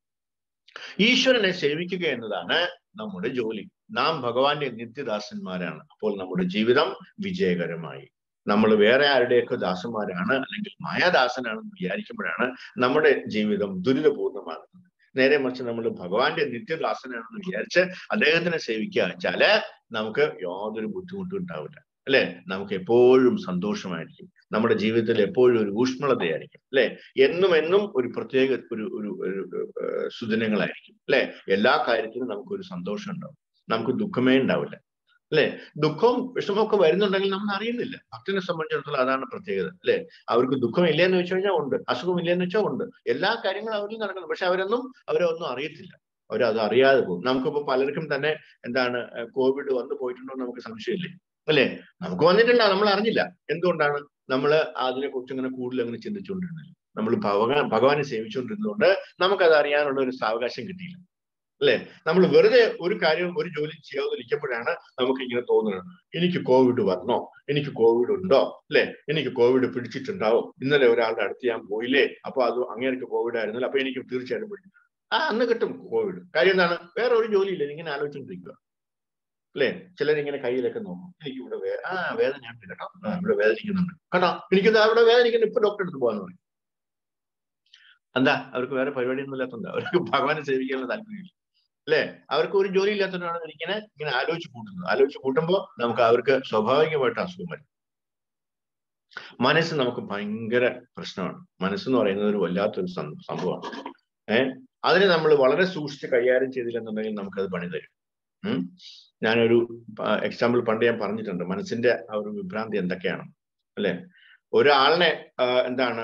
ഈശ്വരനെ സേവിക്കുക എന്നതാണ് നമ്മുടെ ജോലി നാം ഭഗവാന്റെ നിത്യദാസന്മാരാണ് അപ്പോൾ നമ്മുടെ ജീവിതം വിജയകരമായി നമ്മൾ വേറെ ആരുടെയൊക്കെ ദാസന്മാരാണ് അല്ലെങ്കിൽ മായാദാസനാണെന്ന് വിചാരിക്കുമ്പോഴാണ് നമ്മുടെ ജീവിതം ദുരിതപൂർണ്ണമാകുന്നത് നേരെ മറിച്ച് നമ്മൾ ഭഗവാന്റെ നിത്യദാസനാണെന്ന് വിചാരിച്ച് അദ്ദേഹത്തിനെ സേവിക്കുക വെച്ചാല് നമുക്ക് യാതൊരു ബുദ്ധിമുട്ടും ഉണ്ടാവില്ല അല്ലെ നമുക്ക് എപ്പോഴും സന്തോഷമായിരിക്കും നമ്മുടെ ജീവിതത്തിൽ എപ്പോഴും ഒരു ഊഷ്മളതയായിരിക്കും അല്ലെ എന്നും എന്നും ഒരു പ്രത്യേക ഒരു ഒരു ഒരു ഏർ സുദിനങ്ങളായിരിക്കും അല്ലെ എല്ലാ കാര്യത്തിലും നമുക്കൊരു സന്തോഷം ഉണ്ടാവും നമുക്ക് ദുഃഖമേ ഉണ്ടാവില്ല അല്ലെ ദുഃഖവും വിഷമമൊക്കെ വരുന്നുണ്ടെങ്കിൽ നമ്മൾ അറിയുന്നില്ല ഭക്തനെ സംബന്ധിച്ചിടത്തോളം അതാണ് പ്രത്യേകത അല്ലെ അവർക്ക് ദുഃഖം ഇല്ലെന്ന് വെച്ച് കഴിഞ്ഞാൽ ഉണ്ട് അസുഖം ഇല്ലെന്ന് വെച്ചാൽ ഉണ്ട് എല്ലാ കാര്യങ്ങളും അവരിൽ നടക്കുന്നു പക്ഷെ അവരൊന്നും അവരൊന്നും അറിയത്തില്ല അവരത് അറിയാതെ പോകും നമുക്കിപ്പോ പലർക്കും തന്നെ എന്താണ് ഏർ കോവിഡ് വന്നു പോയിട്ടുണ്ടോ എന്ന് നമുക്ക് സംശയമില്ലേ അല്ലെ നമുക്ക് വന്നിട്ടില്ല നമ്മൾ അറിഞ്ഞില്ല എന്തുകൊണ്ടാണ് നമ്മൾ അതിനെ കുറിച്ച് ഇങ്ങനെ കൂടുതൽ അങ്ങനെ ചിന്തിച്ചുകൊണ്ടിരുന്നില്ല നമ്മൾ ഭഗവാൻ ഭഗവാനെ സേവിച്ചുകൊണ്ടിരുന്നതുകൊണ്ട് നമുക്കത് അറിയാനുള്ള ഒരു സാവകാശം കിട്ടിയില്ല അല്ലെ നമ്മൾ വെറുതെ ഒരു കാര്യം ഒരു ജോലി ചെയ്യാതിരിക്കുമ്പോഴാണ് നമുക്ക് ഇങ്ങനെ തോന്നുന്നത് എനിക്ക് കോവിഡ് വന്നോ എനിക്ക് കോവിഡ് ഉണ്ടോ അല്ലെ എനിക്ക് കോവിഡ് പിടിച്ചിട്ടുണ്ടാവും ഇന്നലെ ഒരാളുടെ അടുത്ത് ഞാൻ പോയില്ലേ അപ്പൊ അത് അങ്ങേർക്ക് കോവിഡ് ആയിരുന്നല്ലോ അപ്പൊ എനിക്ക് തീർച്ചയായിട്ടും പിടിക്കും ആ അന്ന് കിട്ടും കോവിഡ് കാര്യം എന്താണ് വേറെ ഒരു ജോലിയില്ല ഇങ്ങനെ ആലോചിച്ചുകൊണ്ടിരിക്കുക അല്ലെ ചിലരിങ്ങനെ കയ്യിലൊക്കെ നോക്കും എനിക്ക് ഇവിടെ വേ ആ വേദന ഉണ്ട് കേട്ടോ ആ ഇവിടെ വേദനിക്കുന്നുണ്ട് കേട്ടോ എനിക്കിത് അവിടെ വേദനിക്കുന്നു ഇപ്പൊ ഡോക്ടറെ അടുത്ത് പോകാന്ന് പറയും എന്താ അവർക്ക് വേറെ പരിപാടിയൊന്നും ഇല്ലാത്തതുണ്ട് അവർക്ക് ഭഗവാനെ സേവിക്കാനുള്ള താല്പര്യമില്ല അല്ലെ അവർക്ക് ഒരു ജോലി ഇല്ലാത്തതുകൊണ്ടാണ് ഇങ്ങനെ ഇങ്ങനെ ആലോചിച്ച് കൂട്ടുന്നത് ആലോചിച്ച് കൂട്ടുമ്പോൾ നമുക്ക് അവർക്ക് സ്വാഭാവികമായിട്ട് അസുഖം വരും മനസ്സ് നമുക്ക് ഭയങ്കര പ്രശ്നമാണ് മനസ്സെന്ന് പറയുന്നത് ഒരു വല്ലാത്തൊരു സംഭവമാണ് ഏഹ് അതിനെ നമ്മൾ വളരെ സൂക്ഷിച്ച് കൈകാര്യം ചെയ്തില്ലെന്നുണ്ടെങ്കിൽ നമുക്കത് പണി തരും ഉം ഞാനൊരു എക്സാമ്പിൾ പണ്ട് ഞാൻ പറഞ്ഞിട്ടുണ്ട് മനസ്സിന്റെ ആ ഒരു വിഭ്രാന്തി എന്തൊക്കെയാണ് അല്ലെ ഒരാളിനെ എന്താണ്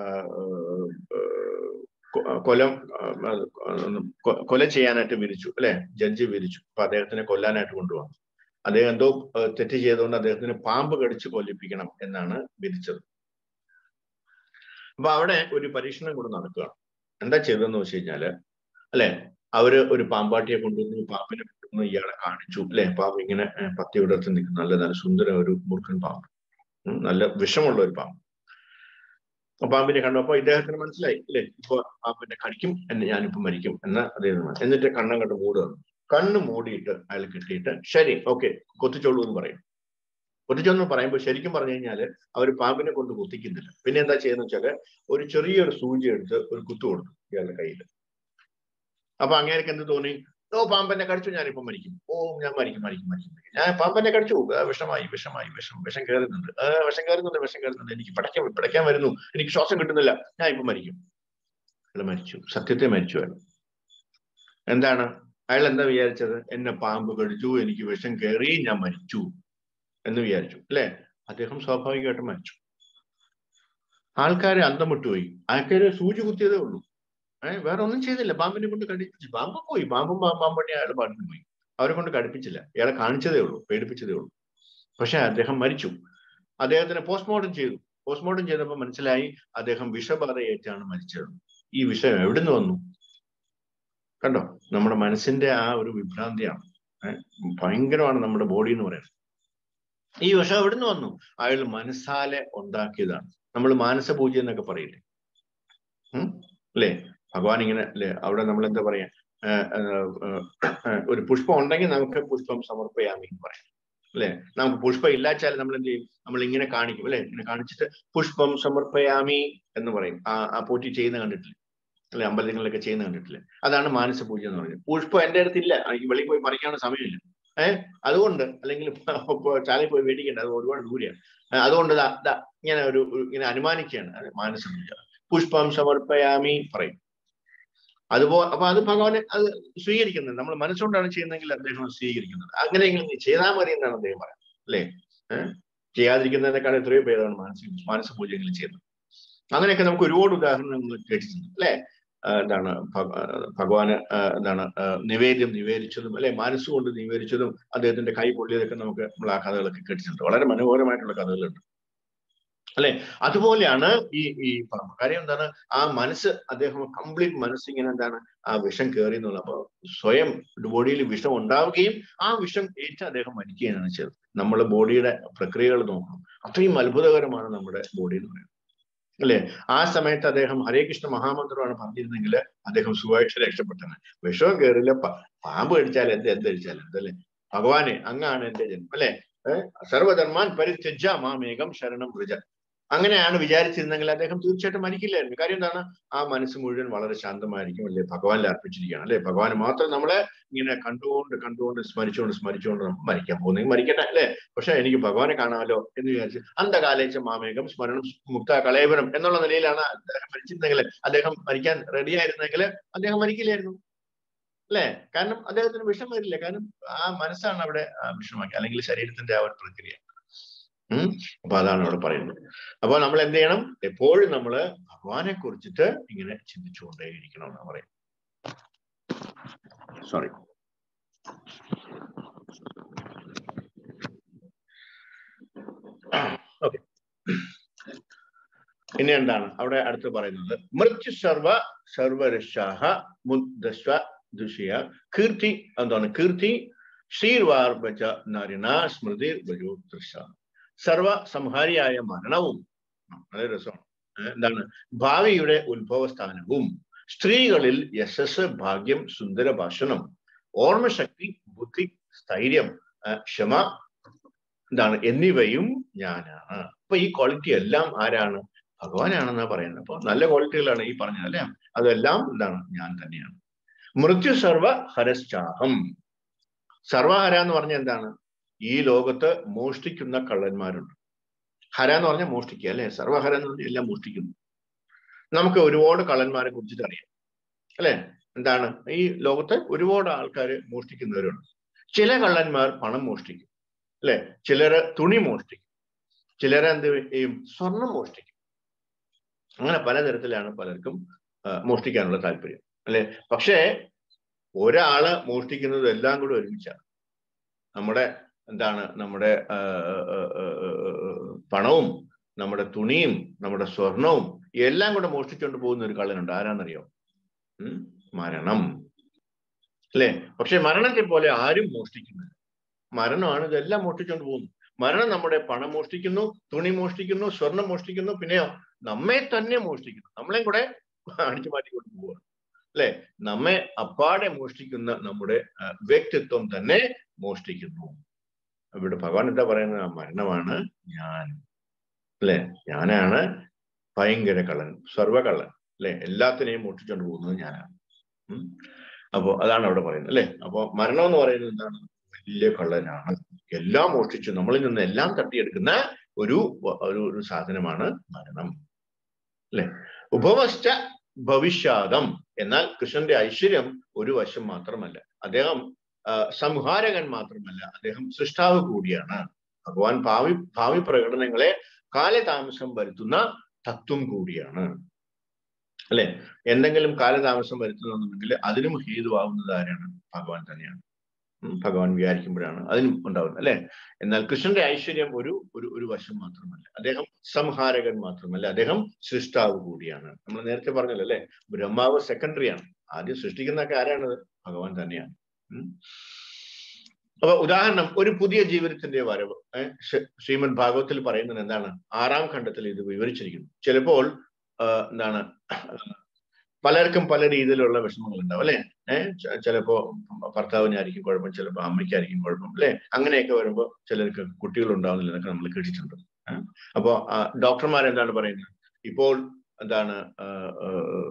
കൊലം കൊല ചെയ്യാനായിട്ട് വിരിച്ചു അല്ലെ ജഡ്ജി വിരിച്ചു അപ്പൊ അദ്ദേഹത്തിനെ കൊല്ലാനായിട്ട് കൊണ്ടുപോകാം അദ്ദേഹം എന്തോ തെറ്റ് ചെയ്തുകൊണ്ട് അദ്ദേഹത്തിന് പാമ്പ് കടിച്ച് കൊല്ലിപ്പിക്കണം എന്നാണ് വിധിച്ചത് അപ്പൊ അവിടെ ഒരു പരീക്ഷണം കൂടെ നടക്കുകയാണ് എന്താ ചെയ്തതെന്ന് വെച്ച് കഴിഞ്ഞാല് അല്ലെ അവര് ഒരു പാമ്പാട്ടിയെ കൊണ്ടുവന്ന് പാമ്പിനെ കൊണ്ടുവന്ന് ഇയാളെ കാണിച്ചു അല്ലെ പാമ്പ് ഇങ്ങനെ പത്തി വിടർത്തി നിൽക്കുന്ന നല്ല നല്ല സുന്ദര ഒരു മുറുക്കൻ പാമ്പ് നല്ല വിഷമുള്ള ഒരു പാമ്പ് പാമ്പിനെ കണ്ടു അപ്പൊ ഇദ്ദേഹത്തിന് മനസ്സിലായി അല്ലെ ഇപ്പൊ പാമ്പിനെ കടിക്കും എന്നെ ഞാനിപ്പോ മരിക്കും എന്ന് അദ്ദേഹം എന്നിട്ട് കണ്ണം കണ്ട് മൂടുകയാണ് കണ്ണ് മൂടിയിട്ട് അയാൾ കിട്ടിയിട്ട് ശരി ഓക്കെ കൊത്തിച്ചോളൂ എന്ന് പറയും കൊത്തിച്ചോളൂ പറയുമ്പോൾ ശരിക്കും പറഞ്ഞു കഴിഞ്ഞാല് അവർ പാമ്പിനെ കൊണ്ട് കുത്തിക്കുന്നില്ല പിന്നെ എന്താ ചെയ്യുന്ന വെച്ചാല് ഒരു ചെറിയൊരു സൂചി എടുത്ത് ഒരു കുത്തു കൊടുത്തു ഇയാളുടെ കയ്യിൽ അപ്പൊ അങ്ങേർക്ക് എന്ത് തോന്നി ഓ പാമ്പനെ കടിച്ചു ഞാനിപ്പോ മരിക്കും ഓ ഞാൻ മരിക്കും മരിക്കും മരിക്കും ഞാൻ പാമ്പനെ കടിച്ചു വിഷമായി വിഷമായി വിഷം വിഷം കയറുന്നുണ്ട് വിഷം കയറുന്നുണ്ട് വിഷം കയറുന്നുണ്ട് എനിക്ക് പിടയ്ക്കാൻ പിടയ്ക്കാൻ വരുന്നു എനിക്ക് ശ്വാസം കിട്ടുന്നില്ല ഞാൻ ഇപ്പൊ മരിക്കും അയാൾ മരിച്ചു സത്യത്തെ മരിച്ചു അയാൾ എന്താണ് അയാൾ എന്താ വിചാരിച്ചത് എന്നെ പാമ്പ് കടിച്ചു എനിക്ക് വിഷം കയറി ഞാൻ മരിച്ചു എന്ന് വിചാരിച്ചു അല്ലെ അദ്ദേഹം സ്വാഭാവികമായിട്ടും മരിച്ചു ആൾക്കാരെ അന്തം വിട്ടുപോയി ആൾക്കാര് സൂചി കുത്തിയതേ ഉള്ളൂ ഏഹ് വേറെ ഒന്നും ചെയ്തില്ല പാമ്പിനെ കൊണ്ട് കടിപ്പിച്ചു പാമ്പ് പോയി പാമ്പും പാമ്പണ്ണി അയാൾ പാട്ടിന് പോയി അവരെ കൊണ്ട് കടിപ്പിച്ചില്ല ഇയാളെ കാണിച്ചതേ ഉള്ളൂ പേടിപ്പിച്ചതേ ഉള്ളൂ പക്ഷെ അദ്ദേഹം മരിച്ചു അദ്ദേഹത്തിന് പോസ്റ്റ്മോർട്ടം ചെയ്തു പോസ്റ്റ്മോർട്ടം ചെയ്തപ്പോൾ മനസ്സിലായി അദ്ദേഹം വിഷബാധയേറ്റാണ് മരിച്ചത് ഈ വിഷം എവിടുന്ന് വന്നു കണ്ടോ നമ്മുടെ മനസ്സിന്റെ ആ ഒരു വിഭ്രാന്തിയാണ് ഭയങ്കരമാണ് നമ്മുടെ ബോഡി എന്ന് പറയുന്നത് ഈ വിഷം എവിടുന്ന് വന്നു അയാൾ മനസ്സാലെ ഉണ്ടാക്കിയതാണ് നമ്മൾ മാനസപൂജ എന്നൊക്കെ പറയില്ലേ ഉം അല്ലേ ഭഗവാൻ ഇങ്ങനെ അല്ലെ അവിടെ നമ്മൾ എന്താ പറയാ ഒരു പുഷ്പം ഉണ്ടെങ്കിൽ നമുക്ക് പുഷ്പം സമർപ്പയാമി എന്ന് പറയാം അല്ലെ നമുക്ക് പുഷ്പം ഇല്ലാച്ചാൽ നമ്മൾ എന്ത് ചെയ്യും നമ്മൾ ഇങ്ങനെ കാണിക്കും അല്ലെ ഇങ്ങനെ കാണിച്ചിട്ട് പുഷ്പം സമർപ്പയാമി എന്ന് പറയും ആ ആ പോറ്റി ചെയ്യുന്ന കണ്ടിട്ടില്ലേ അല്ലെ അമ്പലങ്ങളിലൊക്കെ ചെയ്യുന്ന കണ്ടിട്ടില്ലേ അതാണ് മാനസ പൂജ എന്ന് പറയുന്നത് പുഷ്പം എന്റെ അടുത്തില്ല എനിക്ക് വെളിയിൽ പോയി പറിക്കാനുള്ള സമയമില്ല ഏഹ് അതുകൊണ്ട് അല്ലെങ്കിൽ ചാലയിൽ പോയി മേടിക്കേണ്ട അത് ഒരുപാട് ദൂരെയാണ് അതുകൊണ്ട് ഇങ്ങനെ ഒരു ഇങ്ങനെ അനുമാനിക്കുകയാണ് മാനസ പൂജ പുഷ്പം സമർപ്പയാമി പറയും അതുപോ അപ്പൊ അത് ഭഗവാനെ അത് സ്വീകരിക്കുന്നത് നമ്മൾ മനസ്സുകൊണ്ടാണ് ചെയ്യുന്നതെങ്കിൽ അദ്ദേഹം സ്വീകരിക്കുന്നത് അങ്ങനെയെങ്കിലും നീ ചെയ്താൽ മതി എന്നാണ് അദ്ദേഹം പറയുന്നത് അല്ലേ ചെയ്യാതിരിക്കുന്നതിനേക്കാൾ എത്രയോ ഭേദമാണ് മാനസിക മാനസ പൂജയെങ്കിലും ചെയ്യുന്നത് അങ്ങനെയൊക്കെ നമുക്ക് ഒരുപാട് ഉദാഹരണങ്ങൾ കേട്ടിട്ടുണ്ട് അല്ലെ എന്താണ് ഭഗവാന് എന്താണ് നിവേദ്യം നിവേദിച്ചതും അല്ലെ മനസ്സുകൊണ്ട് നിവേദിച്ചതും അദ്ദേഹത്തിന്റെ കൈ പൊള്ളിയതൊക്കെ നമുക്ക് നമ്മൾ ആ കഥകളൊക്കെ കേട്ടിട്ടുണ്ട് വളരെ മനോഹരമായിട്ടുള്ള കഥകളുണ്ട് അല്ലെ അതുപോലെയാണ് ഈ ഈ പറഞ്ഞത് കാര്യം എന്താണ് ആ മനസ്സ് അദ്ദേഹം കംപ്ലീറ്റ് മനസ്സ് ഇങ്ങനെ എന്താണ് ആ വിഷം കയറി എന്നുള്ള അപ്പൊ സ്വയം ബോഡിയിൽ വിഷം ഉണ്ടാവുകയും ആ വിഷം ഏറ്റ് അദ്ദേഹം മരിക്കുകയാണ് ചെയ്തത് നമ്മുടെ ബോഡിയുടെ പ്രക്രിയകൾ നോക്കണം അത്രയും അത്ഭുതകരമാണ് നമ്മുടെ ബോഡി എന്ന് പറയുന്നത് അല്ലെ ആ സമയത്ത് അദ്ദേഹം ഹരേ കൃഷ്ണ മഹാമന്ത്രമാണ് പറഞ്ഞിരുന്നെങ്കിൽ അദ്ദേഹം സുഖമായിട്ട് രക്ഷപ്പെട്ടത് വിഷവും കയറില്ല പാമ്പ് കടിച്ചാൽ എന്ത് എന്തടിച്ചാൽ എന്തല്ലേ ഭഗവാനെ അങ്ങാണ് എന്റെ ജന്മം അല്ലെ സർവധർമാൻ പരിത്യജ മാമേകം ശരണം വൃജ അങ്ങനെയാണ് വിചാരിച്ചിരുന്നെങ്കിൽ അദ്ദേഹം തീർച്ചയായിട്ടും മരിക്കില്ലായിരുന്നു കാര്യം എന്താണ് ആ മനസ്സ് മുഴുവൻ വളരെ ശാന്തമായിരിക്കും അല്ലെ ഭഗവാനിൽ അർപ്പിച്ചിരിക്കുകയാണ് അല്ലെ ഭഗവാന് മാത്രം നമ്മളെ ഇങ്ങനെ കണ്ടുകൊണ്ട് കണ്ടുകൊണ്ട് സ്മരിച്ചുകൊണ്ട് സ്മരിച്ചുകൊണ്ട് മരിക്കാൻ പോകുന്നെങ്കിൽ മരിക്കട്ടെ അല്ലെ പക്ഷെ എനിക്ക് ഭഗവാനെ കാണാമല്ലോ എന്ന് വിചാരിച്ച് അന്ധകാലേച്ച മാമേകം സ്മരണം മുക്ത കളയവനം എന്നുള്ള നിലയിലാണ് അദ്ദേഹം മരിച്ചിരുന്നെങ്കിൽ അദ്ദേഹം മരിക്കാൻ റെഡി ആയിരുന്നെങ്കിൽ അദ്ദേഹം മരിക്കില്ലായിരുന്നു അല്ലെ കാരണം അദ്ദേഹത്തിന് വിഷം വരില്ല കാരണം ആ മനസ്സാണ് അവിടെ വിഷമാക്കി അല്ലെങ്കിൽ ശരീരത്തിന്റെ ആ ഒരു പ്രക്രിയ ഉം അപ്പൊ അതാണ് അവിടെ പറയുന്നത് അപ്പൊ നമ്മൾ എന്ത് ചെയ്യണം എപ്പോഴും നമ്മൾ ഭഗവാനെ കുറിച്ചിട്ട് ഇങ്ങനെ ചിന്തിച്ചുകൊണ്ടേയിരിക്കണം എന്ന് പറയും സോറി ഇനി എന്താണ് അവിടെ അടുത്ത് പറയുന്നത് മൃത്യു സർവ സർവരക്ഷാഹ മുദ്ദസ്വ ദുഷിയ കീർത്തി എന്താണ് കീർത്തി ശ്രീർവാർ വച്ച നരിണ സ്മൃതി വജു തൃശ സർവ സംഹാരിയായ മരണവും വളരെ രസമാണ് ഏഹ് എന്താണ് ഭാവിയുടെ ഉത്ഭവസ്ഥാനവും സ്ത്രീകളിൽ യശസ് ഭാഗ്യം സുന്ദര ഭാഷണം ഓർമ്മശക്തി ബുദ്ധി സ്ഥൈര്യം ഏഹ് ക്ഷമ എന്താണ് എന്നിവയും ഞാനാണ് അപ്പൊ ഈ ക്വാളിറ്റി എല്ലാം ആരാണ് ഭഗവാനാണെന്നാ പറയുന്നത് അപ്പൊ നല്ല ക്വാളിറ്റികളാണ് ഈ പറഞ്ഞത് അല്ലെ അതെല്ലാം എന്താണ് ഞാൻ തന്നെയാണ് മൃത്യു സർവ ഹരശ്ചാഹം സർവഹര എന്ന് പറഞ്ഞ എന്താണ് ഈ ലോകത്ത് മോഷ്ടിക്കുന്ന കള്ളന്മാരുണ്ട് ഹര എന്ന് പറഞ്ഞാൽ മോഷ്ടിക്കുക അല്ലെ സർവഹര എന്ന് പറഞ്ഞാൽ എല്ലാം മോഷ്ടിക്കുന്നു നമുക്ക് ഒരുപാട് കള്ളന്മാരെ കുറിച്ചിട്ട് അറിയാം അല്ലെ എന്താണ് ഈ ലോകത്ത് ഒരുപാട് ആൾക്കാർ മോഷ്ടിക്കുന്നവരുണ്ട് ചില കള്ളന്മാർ പണം മോഷ്ടിക്കും അല്ലെ ചിലര് തുണി മോഷ്ടിക്കും ചിലരെ എന്ത് ചെയ്യും സ്വർണം മോഷ്ടിക്കും അങ്ങനെ പലതരത്തിലാണ് പലർക്കും ആ, മോഷ്ടിക്കാനുള്ള താല്പര്യം അല്ലെ പക്ഷേ ഒരാള് മോഷ്ടിക്കുന്നത് എല്ലാം കൂടെ ഒരുമിച്ചാണ് നമ്മുടെ എന്താണ് നമ്മുടെ ആ, ആ, ആ, ആ, പണവും നമ്മുടെ തുണിയും നമ്മുടെ സ്വർണവും എല്ലാം കൂടെ മോഷ്ടിച്ചുകൊണ്ട് പോകുന്ന ഒരു കള്ളനുണ്ട് ആരാന്നറിയോ ഉം? മരണം അല്ലെ പക്ഷെ മരണത്തെ പോലെ ആരും മോഷ്ടിക്കുന്നില്ല മരണമാണ് ഇതെല്ലാം മോഷ്ടിച്ചുകൊണ്ട് പോകുന്നത് മരണം നമ്മുടെ പണം മോഷ്ടിക്കുന്നു തുണി മോഷ്ടിക്കുന്നു സ്വർണം മോഷ്ടിക്കുന്നു പിന്നെയോ നമ്മെ തന്നെ മോഷ്ടിക്കുന്നു നമ്മളെയും കൂടെ അടിച്ചു മാറ്റിക്കൊണ്ട് പോവുകയാണ് അല്ലെ നമ്മെ അപ്പാടെ മോഷ്ടിക്കുന്ന നമ്മുടെ ആ, വ്യക്തിത്വം തന്നെ മോഷ്ടിക്കുന്നു ഇവിടെ ഭഗവാൻ എന്താ പറയുന്നത് ആ മരണമാണ് ഞാൻ അല്ലെ ഞാനാണ് ഭയങ്കര കള്ളൻ സർവകള്ളൻ അല്ലെ എല്ലാത്തിനെയും മോഷ്ടിച്ചുകൊണ്ട് പോകുന്നത് ഞാനാണ് ഉം. അപ്പോ അതാണ് അവിടെ പറയുന്നത് അല്ലെ അപ്പോ മരണം എന്ന് പറയുന്നത് എന്താണ് വലിയ കള്ളനാണ് എല്ലാം മോഷ്ടിച്ചു നമ്മളിൽ നിന്ന് എല്ലാം തട്ടിയെടുക്കുന്ന ഒരു വ- ഒരു ഒരു സാധനമാണ് മരണം അല്ലെ ഉപവസ്ഥ ഭവിഷ്യാതം എന്നാൽ കൃഷ്ണന്റെ ഐശ്വര്യം ഒരു വശം മാത്രമല്ല അദ്ദേഹം ആ, സംഹാരകൻ മാത്രമല്ല അദ്ദേഹം സൃഷ്ടാവ് കൂടിയാണ് ഭഗവാൻ ഭാവി ഭാവി പ്രകടനങ്ങളെ കാലതാമസം വരുത്തുന്ന തത്വം കൂടിയാണ് അല്ലെ എന്തെങ്കിലും കാലതാമസം വരുത്തുന്നുണ്ടെങ്കിൽ അതിനും ഹേതുവാകുന്നത് ആരാണ് ഭഗവാൻ തന്നെയാണ് ഉം, ഭഗവാൻ വിചാരിക്കുമ്പോഴാണ് അതിനും ഉണ്ടാവുന്നത് അല്ലെ എന്നാൽ കൃഷ്ണന്റെ ഐശ്വര്യം ഒരു ഒരു ഒരു വശം മാത്രമല്ല അദ്ദേഹം സംഹാരകൻ മാത്രമല്ല അദ്ദേഹം സൃഷ്ടാവ് കൂടിയാണ് നമ്മൾ നേരത്തെ പറഞ്ഞല്ലോ അല്ലെ ബ്രഹ്മാവ് സെക്കൻഡറി ആണ് ആദ്യം സൃഷ്ടിക്കുന്നതൊക്കെ ആരാണത് ഭഗവാൻ തന്നെയാണ് ഉം. അപ്പൊ ഉദാഹരണം ഒരു പുതിയ ജീവിതത്തിന്റെ വരവ് ഏഹ് ശ്രീ- ശ്രീമദ് ഭാഗവത്തിൽ പറയുന്നത് എന്താണ് ആറാം ഖണ്ഡത്തിൽ ഇത് വിവരിച്ചിരിക്കുന്നു ചിലപ്പോൾ ആ, എന്താണ് പലർക്കും പല രീതിയിലുള്ള വിഷമങ്ങൾ ഉണ്ടാവും അല്ലെ ഏഹ് ചിലപ്പോ ഭർത്താവിനായിരിക്കും കുഴപ്പം ചിലപ്പോൾ അമ്മയ്ക്കായിരിക്കും കുഴപ്പം അല്ലെ അങ്ങനെയൊക്കെ വരുമ്പോൾ ചിലർക്ക് കുട്ടികൾ ഉണ്ടാവുന്നില്ല എന്നൊക്കെ നമ്മൾ കേട്ടിട്ടുണ്ട് ഏഹ് അപ്പോ ഡോക്ടർമാർ എന്താണ് പറയുന്നത് ഇപ്പോൾ എന്താണ് ആ, ആ,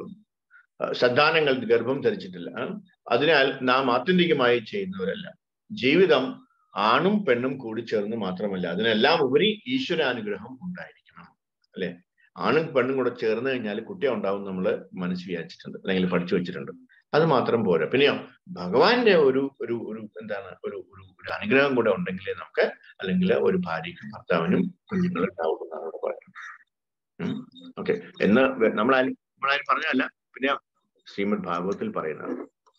ആ, സന്താനങ്ങൾ ഗർഭം ധരിച്ചിട്ടില്ല ആ? അതിനാൽ നാം ആത്യന്തികമായി ചെയ്യുന്നവരല്ല ജീവിതം ആണും പെണ്ണും കൂടി ചേർന്ന് മാത്രമല്ല അതിനെല്ലാം ഉപരി ഈശ്വരാനുഗ്രഹം ഉണ്ടായിരിക്കണം അല്ലെ ആണും പെണ്ണും കൂടെ ചേർന്ന് കഴിഞ്ഞാൽ കുട്ടിയെ ഉണ്ടാവും നമ്മൾ മനസ്സ് വിചാരിച്ചിട്ടുണ്ട് അല്ലെങ്കിൽ പഠിച്ചു വെച്ചിട്ടുണ്ട് അത് മാത്രം പോരാ പിന്നെയോ ഭഗവാന്റെ ഒരു ഒരു ഒരു എന്താണ് ഒരു ഒരു ഒരു അനുഗ്രഹം കൂടെ ഉണ്ടെങ്കിലേ നമുക്ക് അല്ലെങ്കിൽ ഒരു ഭാര്യയ്ക്കും ഭർത്താവിനും കുഞ്ഞുങ്ങൾ ഉണ്ടാവും എന്നാണ് ഇവിടെ പറയുന്നത് ഓക്കെ എന്ന് വെ- നമ്മളാരും നമ്മളാരും പറഞ്ഞതല്ല പിന്നെ ശ്രീമദ് ഭാഗവത്തിൽ പറയുന്നതാണ്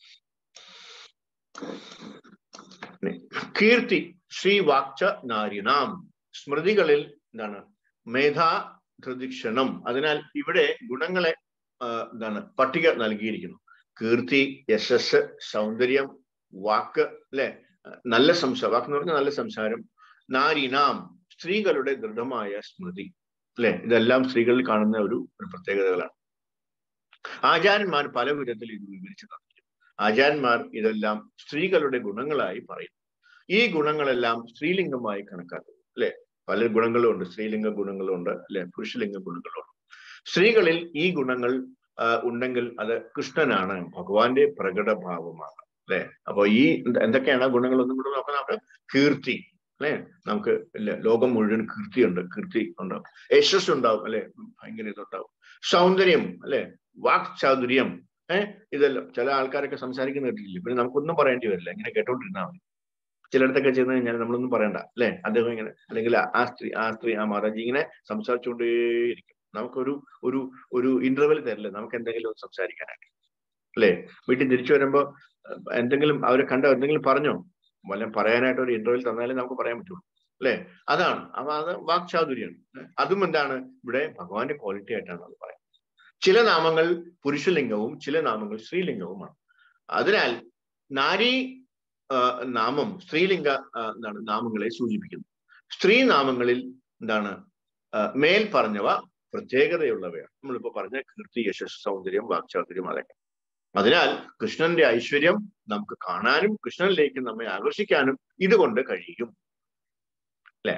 ഇനി, കീർത്തി ശ്രീവാക്ച നാരിണാം സ്മൃതികളിൽ എന്താണ് മേധാ ധൃതിക്ഷണം അതിനാൽ ഇവിടെ ഗുണങ്ങളെ ആ, എന്താണ് പട്ടിക നൽകിയിരിക്കുന്നു കീർത്തി യശസ് സൗന്ദര്യം വാക്ക് അല്ലെ നല്ല സംസാരം വാക്ക് എന്ന് പറഞ്ഞാൽ നല്ല സംസാരം നാരീനാം സ്ത്രീകളുടെ ദൃഢമായ സ്മൃതി അല്ലെ ഇതെല്ലാം സ്ത്രീകളിൽ കാണുന്ന ഒരു ഒരു പ്രത്യേകതകളാണ് ആചാര്യന്മാർ പല വിധത്തിൽ ഇത് വിവരിച്ചു തന്നിരിക്കുന്നു ആചാര്യന്മാർ ഇതെല്ലാം സ്ത്രീകളുടെ ഗുണങ്ങളായി പറയുന്നു ഈ ഗുണങ്ങളെല്ലാം സ്ത്രീലിംഗമായി കണക്കാക്കുന്നു അല്ലെ പല ഗുണങ്ങളും ഉണ്ട് സ്ത്രീലിംഗ ഗുണങ്ങളുണ്ട് അല്ലെ പുരുഷലിംഗ ഗുണങ്ങളുണ്ട് സ്ത്രീകളിൽ ഈ ഗുണങ്ങൾ ആ, ഉണ്ടെങ്കിൽ അത് കൃഷ്ണനാണ് ഭഗവാന്റെ പ്രകടഭാവമാണ് അല്ലെ അപ്പൊ ഈ എന്ത- എന്തൊക്കെയാണ് ഗുണങ്ങൾ ഒന്നും കൂടെ നോക്കാം നമുക്ക് കീർത്തി അല്ലെ നമുക്ക് ഇല്ല, ലോകം മുഴുവൻ കീർത്തിയുണ്ട് കീർത്തി ഉണ്ടാവും യശസ് ഉണ്ടാവും അല്ലെ ഭയങ്കര ഇതുണ്ടാവും സൗന്ദര്യം അല്ലെ വാക് ചാതുര്യം ഏഹ് ഇതെല്ലാം ചില ആൾക്കാരൊക്കെ സംസാരിക്കുന്ന കേട്ടിട്ടില്ല പിന്നെ നമുക്കൊന്നും പറയേണ്ടി വരില്ല ഇങ്ങനെ കേട്ടോണ്ടിരുന്നാൽ മതി ചിലയിടത്തൊക്കെ ചെന്ന് കഴിഞ്ഞാൽ നമ്മളൊന്നും പറയണ്ട അല്ലെ അദ്ദേഹം ഇങ്ങനെ അല്ലെങ്കിൽ ആ- ആ സ്ത്രീ ആ സ്ത്രീ ആ മാതാജി ഇങ്ങനെ സംസാരിച്ചുകൊണ്ടേയിരിക്കും നമുക്കൊരു ഒരു ഒരു ഇന്റർവെൽ തരില്ല നമുക്ക് എന്തെങ്കിലും ഒന്ന് സംസാരിക്കാനായിട്ട് അല്ലെ വീട്ടിൽ തിരിച്ചു വരുമ്പോ അഹ് എന്തെങ്കിലും അവരെ കണ്ട എന്തെങ്കിലും പറഞ്ഞോ വല്ല പറയാനായിട്ട് ഒരു ഇന്റർവെൽ തന്നാലേ നമുക്ക് പറയാൻ പറ്റുള്ളൂ അല്ലെ അതാണ് അപ്പൊ അത് വാക്ചാതുര്യമാണ് അതും എന്താണ് ഇവിടെ ഭഗവാന്റെ ക്വാളിറ്റി ആയിട്ടാണ് അത് പറയുന്നത് ചില നാമങ്ങൾ പുരുഷലിംഗവും ചില നാമങ്ങൾ സ്ത്രീലിംഗവുമാണ് അതിനാൽ നാരി നാമം സ്ത്രീലിംഗ എന്താണ് നാമങ്ങളെ സൂചിപ്പിക്കുന്നു സ്ത്രീ നാമങ്ങളിൽ എന്താണ് മേൽ പറഞ്ഞവ പ്രത്യേകതയുള്ളവയാണ് നമ്മളിപ്പോ പറഞ്ഞ കീർത്തി യശസ് സൗന്ദര്യം വാക്ചാതുര്യം അതൊക്കെ അതിനാൽ കൃഷ്ണന്റെ ഐശ്വര്യം നമുക്ക് കാണാനും കൃഷ്ണനിലേക്ക് നമ്മെ ആകർഷിക്കാനും ഇതുകൊണ്ട് കഴിയും അല്ലെ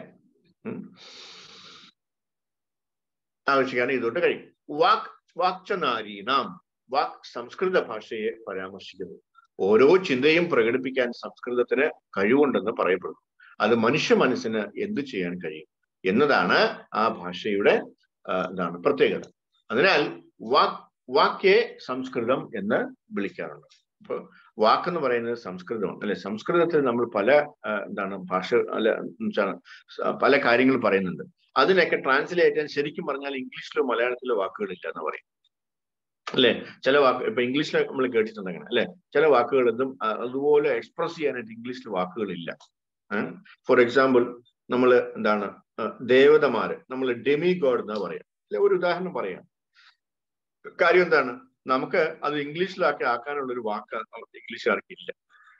ആകർഷിക്കാനും ഇതുകൊണ്ട് കഴിയും വാക് വാക്ചനാരീനാം വാക് സംസ്കൃത ഭാഷയെ പരാമർശിക്കുന്നു ഓരോ ചിന്തയും പ്രകടിപ്പിക്കാൻ സംസ്കൃതത്തിന് കഴിവുണ്ടെന്ന് പറയപ്പെടുന്നു അത് മനുഷ്യ മനസ്സിന് എന്തു ചെയ്യാൻ കഴിയും എന്നതാണ് ആ ഭാഷയുടെ എന്താണ് പ്രത്യേകത അതിനാൽ വാക് വാക്യെ സംസ്കൃതം എന്ന് വിളിക്കാറുണ്ട് ഇപ്പൊ വാക്കെന്ന് പറയുന്നത് സംസ്കൃതമാണ് അല്ലെ സംസ്കൃതത്തിൽ നമ്മൾ പല എന്താണ് ഭാഷ അല്ല എന്താണ് പല കാര്യങ്ങൾ പറയുന്നുണ്ട് അതിനൊക്കെ ട്രാൻസ്ലേറ്റ് ചെയ്യാൻ ശരിക്കും പറഞ്ഞാൽ ഇംഗ്ലീഷിലോ മലയാളത്തിലോ വാക്കുകളില്ല എന്ന് പറയും അല്ലെ ചില വാക്ക് ഇപ്പൊ ഇംഗ്ലീഷിൽ നമ്മൾ കേട്ടിട്ടുണ്ട് അങ്ങനെ അല്ലെ ചില വാക്കുകളൊന്നും അതുപോലെ എക്സ്പ്രസ് ചെയ്യാനായിട്ട് ഇംഗ്ലീഷിൽ വാക്കുകളില്ല ഫോർ എക്സാമ്പിൾ നമ്മൾ എന്താണ് ദേവതമാര് നമ്മൾ ഡെമി ഗോഡ് എന്നാ പറയാം അല്ലെ ഒരു ഉദാഹരണം പറയാം കാര്യം എന്താണ് നമുക്ക് അത് ഇംഗ്ലീഷിലാക്കി ആക്കാനുള്ള ഒരു വാക്ക് ഇംഗ്ലീഷുകാർക്ക് ഇല്ല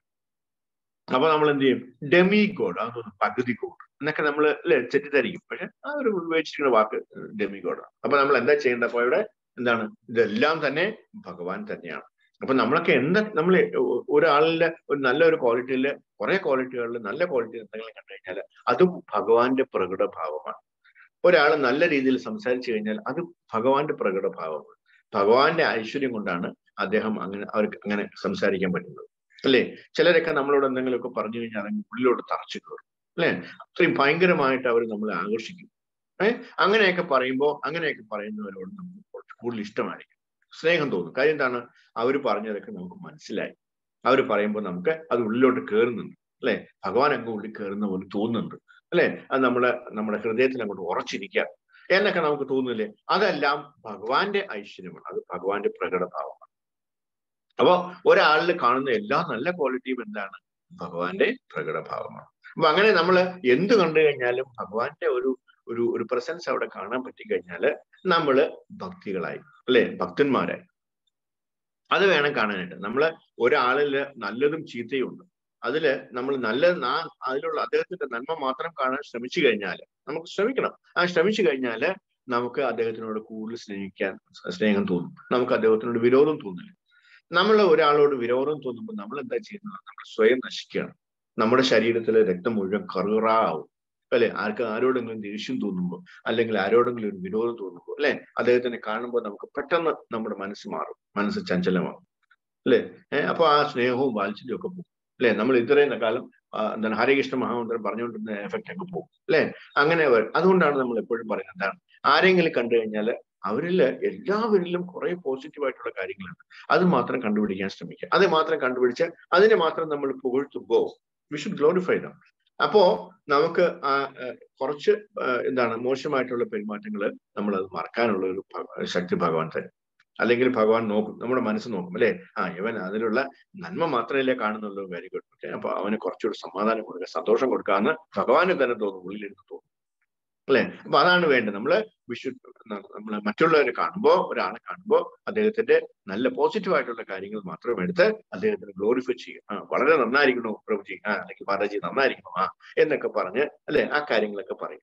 അപ്പൊ നമ്മൾ എന്ത് ചെയ്യും ഡെമി ഗോഡ് അതൊന്ന് പകുതി ഗോഡ് എന്നൊക്കെ നമ്മൾ അല്ലെ തെറ്റിദ്ധരിക്കും പക്ഷെ ആ ഒരു ഉപയോഗിച്ചിരിക്കുന്ന വാക്ക് ഡെമി ഗോഡാണ് അപ്പൊ നമ്മൾ എന്താ ചെയ്യേണ്ടത് അപ്പൊ ഇവിടെ എന്താണ് ഇതെല്ലാം തന്നെ ഭഗവാൻ തന്നെയാണ് അപ്പൊ നമ്മളൊക്കെ എന്താ നമ്മൾ ഒരാളിലെ ഒരു നല്ല ഒരു ക്വാളിറ്റിയില് കുറെ ക്വാളിറ്റികളിൽ നല്ല ക്വാളിറ്റി എന്തെങ്കിലും കണ്ടു കഴിഞ്ഞാൽ അതും ഭഗവാന്റെ പ്രകടഭാവമാണ് ഒരാൾ നല്ല രീതിയിൽ സംസാരിച്ചു കഴിഞ്ഞാൽ അത് ഭഗവാന്റെ പ്രകടഭാവമാണ് ഭഗവാന്റെ ഐശ്വര്യം കൊണ്ടാണ് അദ്ദേഹം അങ്ങനെ അവർക്ക് അങ്ങനെ സംസാരിക്കാൻ പറ്റുന്നത് അല്ലേ ചിലരൊക്കെ നമ്മളോട് എന്തെങ്കിലുമൊക്കെ പറഞ്ഞു കഴിഞ്ഞാൽ അതങ്ങ് ഉള്ളിലോട്ട് തറച്ചു കയറും അല്ലെ അത്രയും ഭയങ്കരമായിട്ട് അവർ നമ്മളെ ആകർഷിക്കും ഏഹ് അങ്ങനെയൊക്കെ പറയുമ്പോൾ അങ്ങനെയൊക്കെ പറയുന്നവരോട് നമുക്ക് കുറച്ച് കൂടുതൽ ഇഷ്ടമായിരിക്കും സ്നേഹം തോന്നും കാര്യം എന്താണ് അവർ പറഞ്ഞതൊക്കെ നമുക്ക് മനസ്സിലായി അവർ പറയുമ്പോൾ നമുക്ക് അത് ഉള്ളിലോട്ട് കയറുന്നുണ്ട് അല്ലെ ഭഗവാൻ അങ്ങ് ഉള്ളിൽ കയറുന്ന പോലെ തോന്നുന്നുണ്ട് അല്ലെ അത് നമ്മുടെ നമ്മുടെ ഹൃദയത്തിൽ അങ്ങോട്ട് ഉറച്ചിരിക്കുക എന്നൊക്കെ നമുക്ക് തോന്നുന്നില്ലേ അതെല്ലാം ഭഗവാന്റെ ഐശ്വര്യമാണ് അത് ഭഗവാന്റെ പ്രകടഭാവമാണ് അപ്പൊ ഒരാളിൽ കാണുന്ന എല്ലാ നല്ല ക്വാളിറ്റിയും എന്താണ് ഭഗവാന്റെ പ്രകടഭാവമാണ് അപ്പൊ അങ്ങനെ നമ്മൾ എന്ത് കണ്ടു കഴിഞ്ഞാലും ഭഗവാന്റെ ഒരു ഒരു ഒരു പ്രസൻസ് അവിടെ കാണാൻ പറ്റിക്കഴിഞ്ഞാല് നമ്മള് ഭക്തികളായി അല്ലെ ഭക്തന്മാരായി അത് വേണം കാണാനായിട്ട് നമ്മള് ഒരാളില് നല്ലതും ചീത്തയും ഉണ്ട് അതില് നമ്മൾ നല്ല അതിലുള്ള അദ്ദേഹത്തിന്റെ നന്മ മാത്രം കാണാൻ ശ്രമിച്ചു കഴിഞ്ഞാൽ നമുക്ക് ശ്രമിക്കണം ആ ശ്രമിച്ചു കഴിഞ്ഞാല് നമുക്ക് അദ്ദേഹത്തിനോട് കൂടുതൽ സ്നേഹിക്കാൻ സ്നേഹം തോന്നും നമുക്ക് അദ്ദേഹത്തിനോട് വിരോധം തോന്നില്ല നമ്മൾ ഒരാളോട് വിരോധം തോന്നുമ്പോൾ നമ്മൾ എന്താ ചെയ്യുന്നത് നമ്മൾ സ്വയം നശിക്കുകയാണ് നമ്മുടെ ശരീരത്തിലെ രക്തം മുഴുവൻ കറുകറാവും അല്ലെ ആർക്ക് ആരോടെങ്കിലും ദേഷ്യം തോന്നുമ്പോൾ അല്ലെങ്കിൽ ആരോടെങ്കിലും ഒരു വിരോധം തോന്നുമ്പോൾ അല്ലെ അദ്ദേഹത്തിനെ കാണുമ്പോൾ നമുക്ക് പെട്ടെന്ന് നമ്മുടെ മനസ്സ് മാറും മനസ്സ് ചഞ്ചലമാകും അല്ലെ ഏഹ് അപ്പൊ ആ സ്നേഹവും വാത്സല്യവും ഒക്കെ പോകും അല്ലെ നമ്മൾ ഇത്രയും കാലം എന്താണ് ഹരികൃഷ്ണ മഹാമന്ത്രം പറഞ്ഞുകൊണ്ടിരുന്ന എഫക്റ്റ് ഒക്കെ പോകും അല്ലെ അങ്ങനെ അതുകൊണ്ടാണ് നമ്മൾ എപ്പോഴും പറയുന്നത് എന്താണ് ആരെങ്കിലും കണ്ടു കഴിഞ്ഞാൽ അവരിൽ എല്ലാവരിലും കുറെ പോസിറ്റീവ് ആയിട്ടുള്ള കാര്യങ്ങളുണ്ട് അത് മാത്രം കണ്ടുപിടിക്കാൻ ശ്രമിക്കുക അത് മാത്രം കണ്ടുപിടിച്ച് അതിനെ മാത്രം നമ്മൾ പുകഴ്ത്തുമ്പോൾ വി ഷുഡ് ഗ്ലോറിഫൈ ദം അപ്പോ നമുക്ക് ആ കുറച്ച് എന്താണ് മോശമായിട്ടുള്ള പെരുമാറ്റങ്ങൾ നമ്മൾ അത് മറക്കാനുള്ള ഒരു ശക്തി ഭഗവാൻ തരും അല്ലെങ്കിൽ ഭഗവാൻ നോക്കും നമ്മുടെ മനസ്സ് നോക്കും അല്ലെ ആ ഇവൻ അതിലുള്ള നന്മ മാത്രമല്ലേ കാണുന്നുള്ളൂ വെരി ഗുഡ് ഓക്കെ അപ്പൊ അവന് കുറച്ചുകൂടി സമാധാനം കൊടുക്കുക സന്തോഷം കൊടുക്കാന്ന് ഭഗവാന് തന്നെ തോന്നും ഉള്ളിലിരുന്ന് തോന്നും അല്ലെ അപ്പൊ അതാണ് വേണ്ടത് നമ്മള് വിഷു നമ്മൾ മറ്റുള്ളവരെ കാണുമ്പോൾ ഒരാളെ കാണുമ്പോൾ അദ്ദേഹത്തിന്റെ നല്ല പോസിറ്റീവ് ആയിട്ടുള്ള കാര്യങ്ങൾ മാത്രം എടുത്ത് അദ്ദേഹത്തിന് ഗ്ലോറിഫൈ ചെയ്യും ആ വളരെ നന്നായിരിക്കണോ പ്രഭുജി ആ അല്ലെങ്കിൽ മാതാജി നന്നായിരിക്കണോ ആ എന്നൊക്കെ പറഞ്ഞ് അല്ലെ ആ കാര്യങ്ങളൊക്കെ പറയും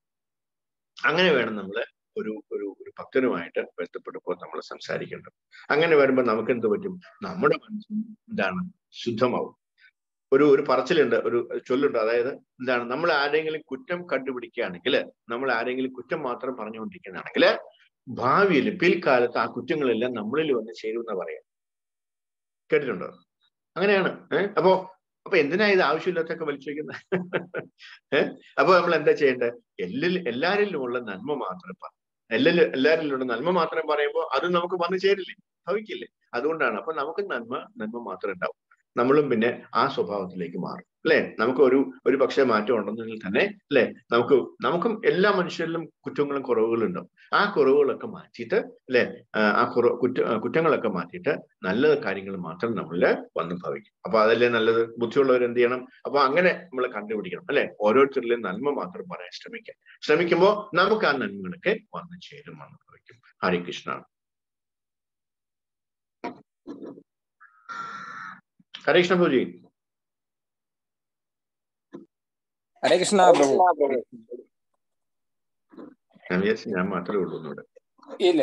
അങ്ങനെ വേണം നമ്മൾ ഒരു ഒരു ഒരു ഭക്തനുമായിട്ട് ബന്ധപ്പെടുമ്പോൾ നമ്മൾ സംസാരിക്കേണ്ടത് അങ്ങനെ വരുമ്പോൾ നമുക്ക് എന്ത് പറ്റും നമ്മുടെ മനസ്സും എന്താണ് ശുദ്ധമാവും ഒരു ഒരു പറച്ചിലുണ്ട് ഒരു ചൊല്ലുണ്ട് അതായത് എന്താണ് നമ്മൾ ആരെങ്കിലും കുറ്റം കണ്ടുപിടിക്കുകയാണെങ്കിൽ നമ്മൾ ആരെങ്കിലും കുറ്റം മാത്രം പറഞ്ഞുകൊണ്ടിരിക്കുന്നതാണെങ്കിൽ ഭാവിയിൽ പിൽക്കാലത്ത് ആ കുറ്റങ്ങളെല്ലാം നമ്മളിൽ വന്ന് ചേരുമെന്ന് പറയാം കേട്ടിട്ടുണ്ടോ അങ്ങനെയാണ് ഏഹ് അപ്പോ അപ്പൊ എന്തിനാ ഇത് ആവശ്യമില്ലാത്തൊക്കെ വലിച്ചു വയ്ക്കുന്നത് ഏഹ് അപ്പൊ നമ്മൾ എന്താ ചെയ്യേണ്ടത് എല്ലിൽ എല്ലാരിലും ഉള്ള നന്മ മാത്രം പറ എല്ലാരും എല്ലാരിലുള്ള നന്മ മാത്രം പറയുമ്പോൾ അത് നമുക്ക് വന്നു ചേരില്ലേ ഭവിക്കില്ലേ അതുകൊണ്ടാണ് അപ്പൊ നമുക്ക് നന്മ നന്മ മാത്രം ഉണ്ടാവും നമ്മളും പിന്നെ ആ സ്വഭാവത്തിലേക്ക് മാറും അല്ലെ നമുക്ക് ഒരു ഒരു പക്ഷേ മാറ്റം ഉണ്ടെന്നെങ്കിൽ തന്നെ അല്ലെ നമുക്ക് നമുക്കും എല്ലാ മനുഷ്യരിലും കുറ്റങ്ങളും കുറവുകളും ഉണ്ടാവും ആ കുറവുകളൊക്കെ മാറ്റിയിട്ട് അല്ലെ ആ കുറ കുറ്റ കുറ്റങ്ങളൊക്കെ മാറ്റിയിട്ട് നല്ല കാര്യങ്ങൾ മാത്രം നമ്മളിൽ വന്ന് ഭവിക്കും അപ്പൊ അതല്ലേ നല്ലത് ബുദ്ധിയുള്ളവർ എന്ത് ചെയ്യണം അപ്പൊ അങ്ങനെ നമ്മൾ കണ്ടുപിടിക്കണം അല്ലെ ഓരോരുത്തരിലും നന്മ മാത്രം പറയാൻ ശ്രമിക്കാം ശ്രമിക്കുമ്പോൾ നമുക്ക് ആ നന്മകളൊക്കെ വന്നു ചേരും വന്ന് ഭവിക്കും ഹരേ കൃഷ്ണ ഹരേ കൃഷ്ണ പൂജി ഹരേ കൃഷ്ണ പ്രഭു ഞാൻ വിചാരിച്ചു ഞാൻ മാത്രമേ ഉള്ളൂ ഇവിടെ ഇല്ല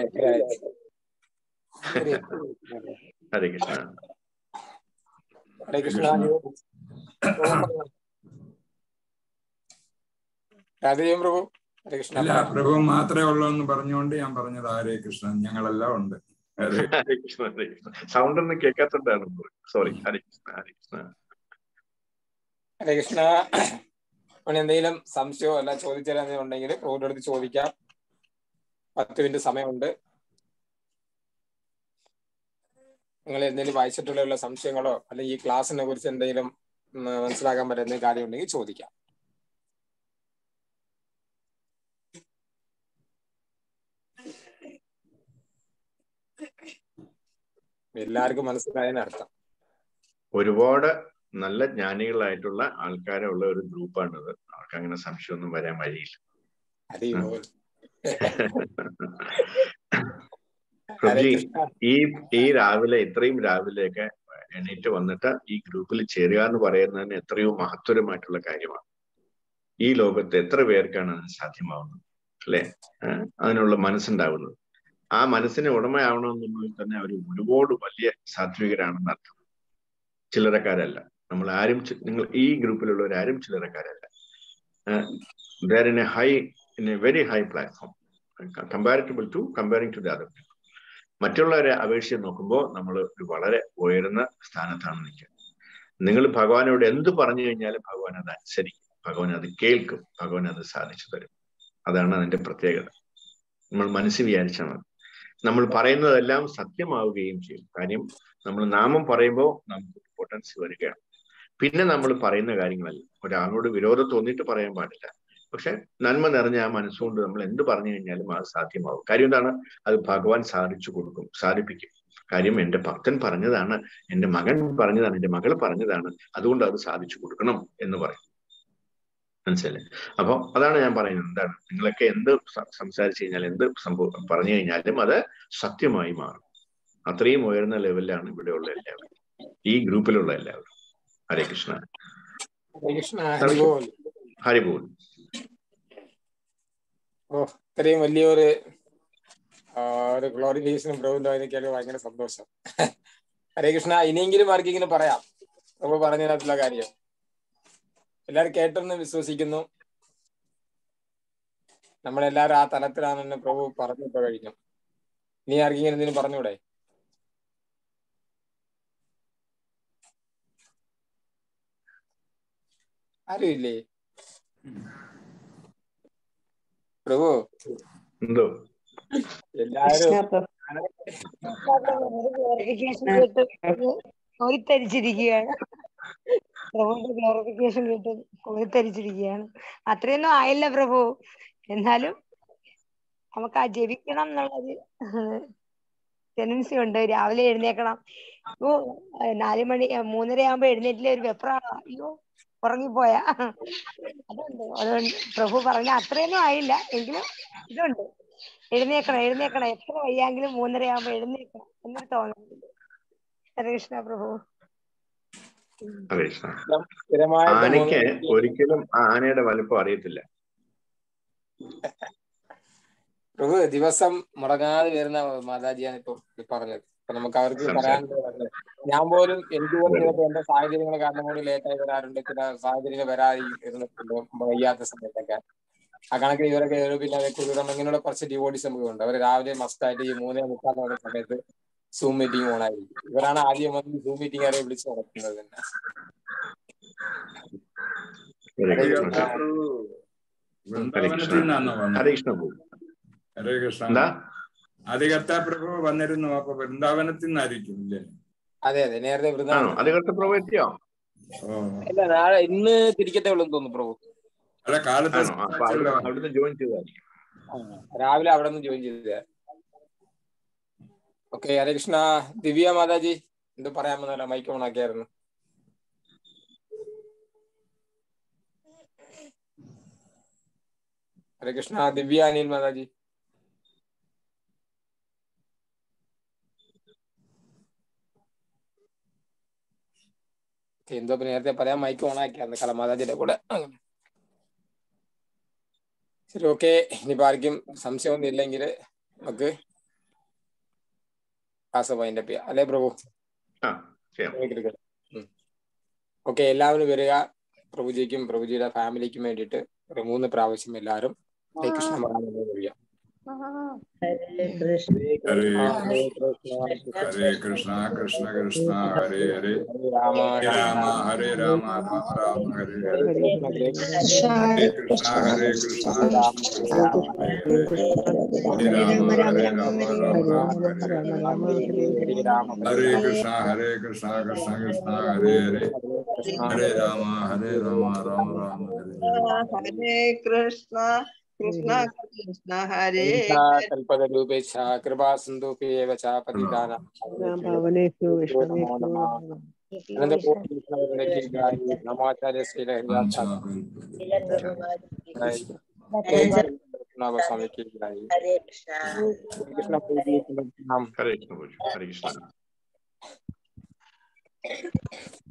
ഹരേ കൃഷ്ണ ഹരേ കൃഷ്ണ രാധേയം പ്രഭു ഹരേ കൃഷ്ണ ഇല്ല പ്രഭു മാത്രമേ ഉള്ളൂ എന്ന് പറഞ്ഞുകൊണ്ട് ഞാൻ പറഞ്ഞത് ഹരേ കൃഷ്ണൻ ഞങ്ങളെല്ലാം ഉണ്ട് ഹരേ ഹരേ കൃഷ്ണ ഹരേ കൃഷ്ണ സൗണ്ട് ഒന്നും കേൾക്കാത്തതാണ് സോറി ഹരേ കൃഷ്ണ ഹരേ കൃഷ്ണ ഹരേ കൃഷ്ണ അവന് എന്തെങ്കിലും സംശയമോ അല്ല ചോദിച്ചാലുണ്ടെങ്കിൽ പ്രഭുവിന്റെ അടുത്ത് ചോദിക്കാം പത്ത് മിനിറ്റ് സമയമുണ്ട് നിങ്ങൾ എന്തെങ്കിലും വായിച്ചിട്ടുള്ള സംശയങ്ങളോ അല്ലെങ്കിൽ ഈ ക്ലാസ്സിനെ കുറിച്ച് എന്തെങ്കിലും ഉം, മനസ്സിലാക്കാൻ പറ്റുന്ന കാര്യം ഉണ്ടെങ്കിൽ ചോദിക്കാം എല്ലാവർക്കും മനസ്സിലായതിന് അർത്ഥം ഒരുപാട് നല്ല ജ്ഞാനികളായിട്ടുള്ള ആൾക്കാരുള്ള ഒരു ഗ്രൂപ്പാണിത് അവർക്ക് അങ്ങനെ സംശയമൊന്നും വരാൻ വഴിയില്ല ഹരിയോ ഹരേ പ്രഭുജി കൃഷ്ണ ഈ ഈ രാവിലെ ഇത്രയും രാവിലെയൊക്കെ എണീറ്റ് വന്നിട്ട് ഈ ഗ്രൂപ്പിൽ ചേരുക എന്ന് പറയുന്നതിന് എത്രയോ മഹത്വരമായിട്ടുള്ള കാര്യമാണ് ഈ ലോകത്ത് എത്ര പേർക്കാണ് അത് സാധ്യമാവുന്നത് അല്ലെ അതിനുള്ള മനസ്സുണ്ടാവുന്നത് ആ മനസ്സിന് ഉടമയാവണമെന്നുണ്ടെങ്കിൽ തന്നെ അവർ ഒരുപാട് വലിയ സാത്വികരാണെന്ന് അർത്ഥം ചില്ലറക്കാരല്ല നമ്മൾ ആരും ചി- നിങ്ങൾ ഈ ഗ്രൂപ്പിലുള്ളവരാരും ചില്ലറക്കാരല്ല they're in a high in a very high platform comparable to comparing to the other മറ്റുള്ളവരെ അപേക്ഷിച്ച് നോക്കുമ്പോൾ നമ്മൾ ഒരു വളരെ ഉയർന്ന സ്ഥാനത്താണ് നിൽക്കുന്നത് നിങ്ങൾ ഭഗവാനോട് എന്ത് പറഞ്ഞു കഴിഞ്ഞാലും ഭഗവാൻ അത് അനുസരിക്കും ഭഗവാൻ അത് കേൾക്കും ഭഗവാൻ അത് സാധിച്ചു തരും അതാണ് അതിന്റെ പ്രത്യേകത നമ്മൾ മനസ്സിൽ വിചാരിച്ചാൽ മതി നമ്മൾ പറയുന്നതെല്ലാം സത്യമാവുകയും ചെയ്യും കാര്യം നമ്മൾ നാമം പറയുമ്പോൾ നമുക്ക് പൊട്ടൻസി വരികയാണ് പിന്നെ നമ്മൾ പറയുന്ന കാര്യങ്ങളല്ല ഒരാളോട് വിരോധം തോന്നിയിട്ട് പറയാൻ പാടില്ല പക്ഷെ നന്മ നിറഞ്ഞ ആ മനസ്സുകൊണ്ട് നമ്മൾ എന്ത് പറഞ്ഞു കഴിഞ്ഞാലും അത് സാധ്യമാവും കാര്യം എന്താണ് അത് ഭഗവാൻ സാധിച്ചു കൊടുക്കും സാധിപ്പിക്കും കാര്യം എന്റെ ഭക്തൻ പറഞ്ഞതാണ് എന്റെ മകൻ പറഞ്ഞതാണ് എന്റെ മകൾ പറഞ്ഞതാണ് അതുകൊണ്ട് അത് സാധിച്ചു കൊടുക്കണം എന്ന് പറയും മനസ്സിലല്ലേ അപ്പൊ അതാണ് ഞാൻ പറയുന്നത് എന്താണ് നിങ്ങളൊക്കെ എന്ത് സ- സംസാരിച്ചു കഴിഞ്ഞാൽ എന്ത് സംഭവം പറഞ്ഞു കഴിഞ്ഞാലും അത് സത്യമായി മാറും അത്രയും ഉയർന്ന ലെവലിലാണ് ഇവിടെയുള്ള എല്ലാവരും ഈ ഗ്രൂപ്പിലുള്ള എല്ലാവരും ഹരേ കൃഷ്ണ ഹരേ കൃഷ്ണ ഹരിബോൾ ഹരിബോൾ ഓ ഇത്രയും വലിയൊരു ആ, ഒരു ഗ്ലോറിഫിക്കേഷനും പ്രഭുവിന്റെ അതിനൊക്കെയൊക്കെ ഭയങ്കര സന്തോഷം ഹരേ കൃഷ്ണ ഇനിയെങ്കിലും ആർക്കെങ്കിലും പറയാം പ്രഭു പറഞ്ഞതിനകത്തുള്ള കാര്യം എല്ലാവരും കേട്ടെന്ന് വിശ്വസിക്കുന്നു നമ്മളെല്ലാവരും ആ തലത്തിലാണെന്ന് പ്രഭു പറഞ്ഞിട്ട് കഴിഞ്ഞു ഇനി ആർക്കെങ്കിലും എന്തെങ്കിലും പറഞ്ഞൂടെ ആരും ഇല്ലേ പ്രഭു എന്തോ എല്ലാവരും ഗ്ലോറിഫിക്കേഷൻ കേട്ട് കോരിത്തരിച്ചിരിക്കുകയാണ് പ്രഭുവിന്റെ ഗ്ലോറിഫിക്കേഷൻ കേട്ട് കോരിത്തരിച്ചിരിക്കുകയാണ് അത്രയൊന്നും ആയില്ല പ്രഭു എന്നാലും നമുക്ക് ആ ജപിക്കണം എന്നുള്ളത് ടെൻഡൻസി ഉണ്ട് രാവിലെ എഴുന്നേക്കണം ഓ നാല് മണി മൂന്നര ആകുമ്പോ എഴുന്നേറ്റിലെ ഒരു വെപ്രാളാ അയ്യോ ഉറങ്ങിപ്പോയാ അതുണ്ട് അതുകൊണ്ട് പ്രഭു പറഞ്ഞ അത്രയൊന്നും ആയില്ല എങ്കിലും ഇതുണ്ട് എഴുന്നേക്കണം എഴുന്നേക്കണം എത്ര വയ്യാങ്കിലും മൂന്നര ആകുമ്പോ എഴുന്നേക്കണം എന്നൊരു തോന്നുന്നുണ്ട് ഹരേ കൃഷ്ണ പ്രഭു ഹരേ കൃഷ്ണ സ്ഥിരമായിട്ട് ആനയ്ക്ക് മൂന്ന് ഒരിക്കലും ആ ആനയുടെ വലുപ്പം അറിയത്തില്ല പ്രഭു ദിവസം മുടങ്ങാതെ വരുന്ന മാതാജിയാണ് ഇപ്പൊ ഈ പറഞ്ഞത് അപ്പൊ നമുക്ക് അവർക്ക് പറയാനുള്ളത് ഞാൻ പോലും എനിക്ക് പോലും ചിലപ്പോ എന്റെ സാഹചര്യങ്ങൾ കാരണം കൂടി ലേറ്റ് ആയി വരാറുണ്ട് ചില സാഹചര്യങ്ങൾ വരാതെ ഇരുന്നിട്ടുണ്ട് വയ്യാത്ത സമയത്തൊക്കെ ആ കണക്കിന് ഇവരൊക്കെ ഒരു പിന്നെ കുതിരം ഇങ്ങനെയുള്ള കുറച്ച് ഡിവോഡീസ് നമുക്ക് ഉണ്ട് അവർ രാവിലെ മസ്റ്റായിട്ട് ഈ മൂന്നേ മുക്കാൽ പറയുന്ന സമയത്ത് സൂം മീറ്റിംഗ് ഓൺ ആയിരിക്കും ഇവരാണ് ആദ്യം വന്ന് സൂം മീറ്റിംഗ് ആരെ വിളിച്ച് നടത്തുന്നത് തന്നെ ഹരേ ഹരേ കൃഷ്ണ കൃഷ്ണ. പ്രഭു ഹരേ വൃന്ദാവനത്തിൽ കൃഷ്ണ നിന്നാണോ വന്നത് ഹരേ കൃഷ്ണ പോകും ഹരേ കൃഷ്ണ എന്താ ആദികത്ത പ്രഭു വന്നിരുന്നു അപ്പൊ വൃന്ദാവനത്തിൽ നിന്നായിരിക്കും ഇല്ലേ അതെ അതെ നേരത്തെ ആണോ വൃന്ദാവനം അതികത്ത് പ്രഭു എത്തിയോ ഓ ഇല്ല നാളെ ഇന്ന് തിരിക്കത്തേ ഉള്ളൂ തോന്നുന്നു പ്രഭു അല്ല കാലത്തെ ആണോ അപ്പൊ അവിടെ അവിടുന്ന് ജോയിൻ ചെയ്തായിരിക്കും രാവിലെ അവിടെ നിന്ന് ജോയിൻ ചെയ്തത് ഓക്കെ ഹരേ കൃഷ്ണ ദിവ്യ മാതാജി എന്ത് പറയാമെന്നല്ല മൈക്ക് ഓൺ ആക്കിയായിരുന്നു ഹരേ കൃഷ്ണ ദിവ്യ അനിൽ മാതാജി എന്തോ ഇപ്പൊ നേരത്തെ പറയാൻ മൈക്ക് ഓൺ ആക്കിയായിരുന്നു കലമാതാജിയുടെ കൂടെ ശരി ഓക്കെ ഇനിയിപ്പോ ആർക്കും സംശയമൊന്നും ഇല്ലെങ്കിൽ നമുക്ക് ക്ലാസ് വൈൻഡപ്പ് ചെയ്യാം അല്ലേ പ്രഭു ആ ചെയ്യാം ഓക്കെ എല്ലാവരും വരിക പ്രഭുജിക്കും പ്രഭുജിയുടെ ഫാമിലിക്കും വേണ്ടിയിട്ട് ഒരു മൂന്ന് പ്രാവശ്യം എല്ലാവരും ഹരേ കൃഷ്ണ മഹാനന്ദ വരിക ഹരേ കൃഷ്ണ ഹരേ ഹരേ കൃഷ്ണ ഹരേ കൃഷ്ണ കൃഷ്ണ കൃഷ്ണ ഹരേ ഹരേ ഹരേ രാമ ഹരേ രാമ ഹരേ രാമ രാമ രാമ ഹരേ ഹരേ ഹരേ കൃഷ്ണ ഹരേ കൃഷ്ണ കൃഷ്ണ കൃഷ്ണ ഹരേ ഹരേ ഹരേ രാമ ഹരേ രാമ ഹരേ ഹരേ കൃഷ്ണ ഹരേ കൃഷ്ണ കൃഷ്ണ കൃഷ്ണ ഹരേ ഹരേ ഹരേ രാമ ഹരേ രാമ രാമ രാമ ഹരേ ഹരേ ഹരേ കൃഷ്ണ കൃഷ്ണ കൃഷ്ണ ഹരേ കൽപതരൂപേച്ഛ കൃപാ സിന്ധുപേവ ച പതിദാന ഭവനേഷു വിഷ്ണവേഷു അനന്തപൂർണ്ണ നമാചാര്യ ശ്രീലഹരിയാചാര്യ സ്വാമിക്ക് ഹരേ കൃഷ്ണ കൃഷ്ണ പൂജ ഹരേ കൃഷ്ണ പ്രഭു ഹരേ കൃഷ്ണ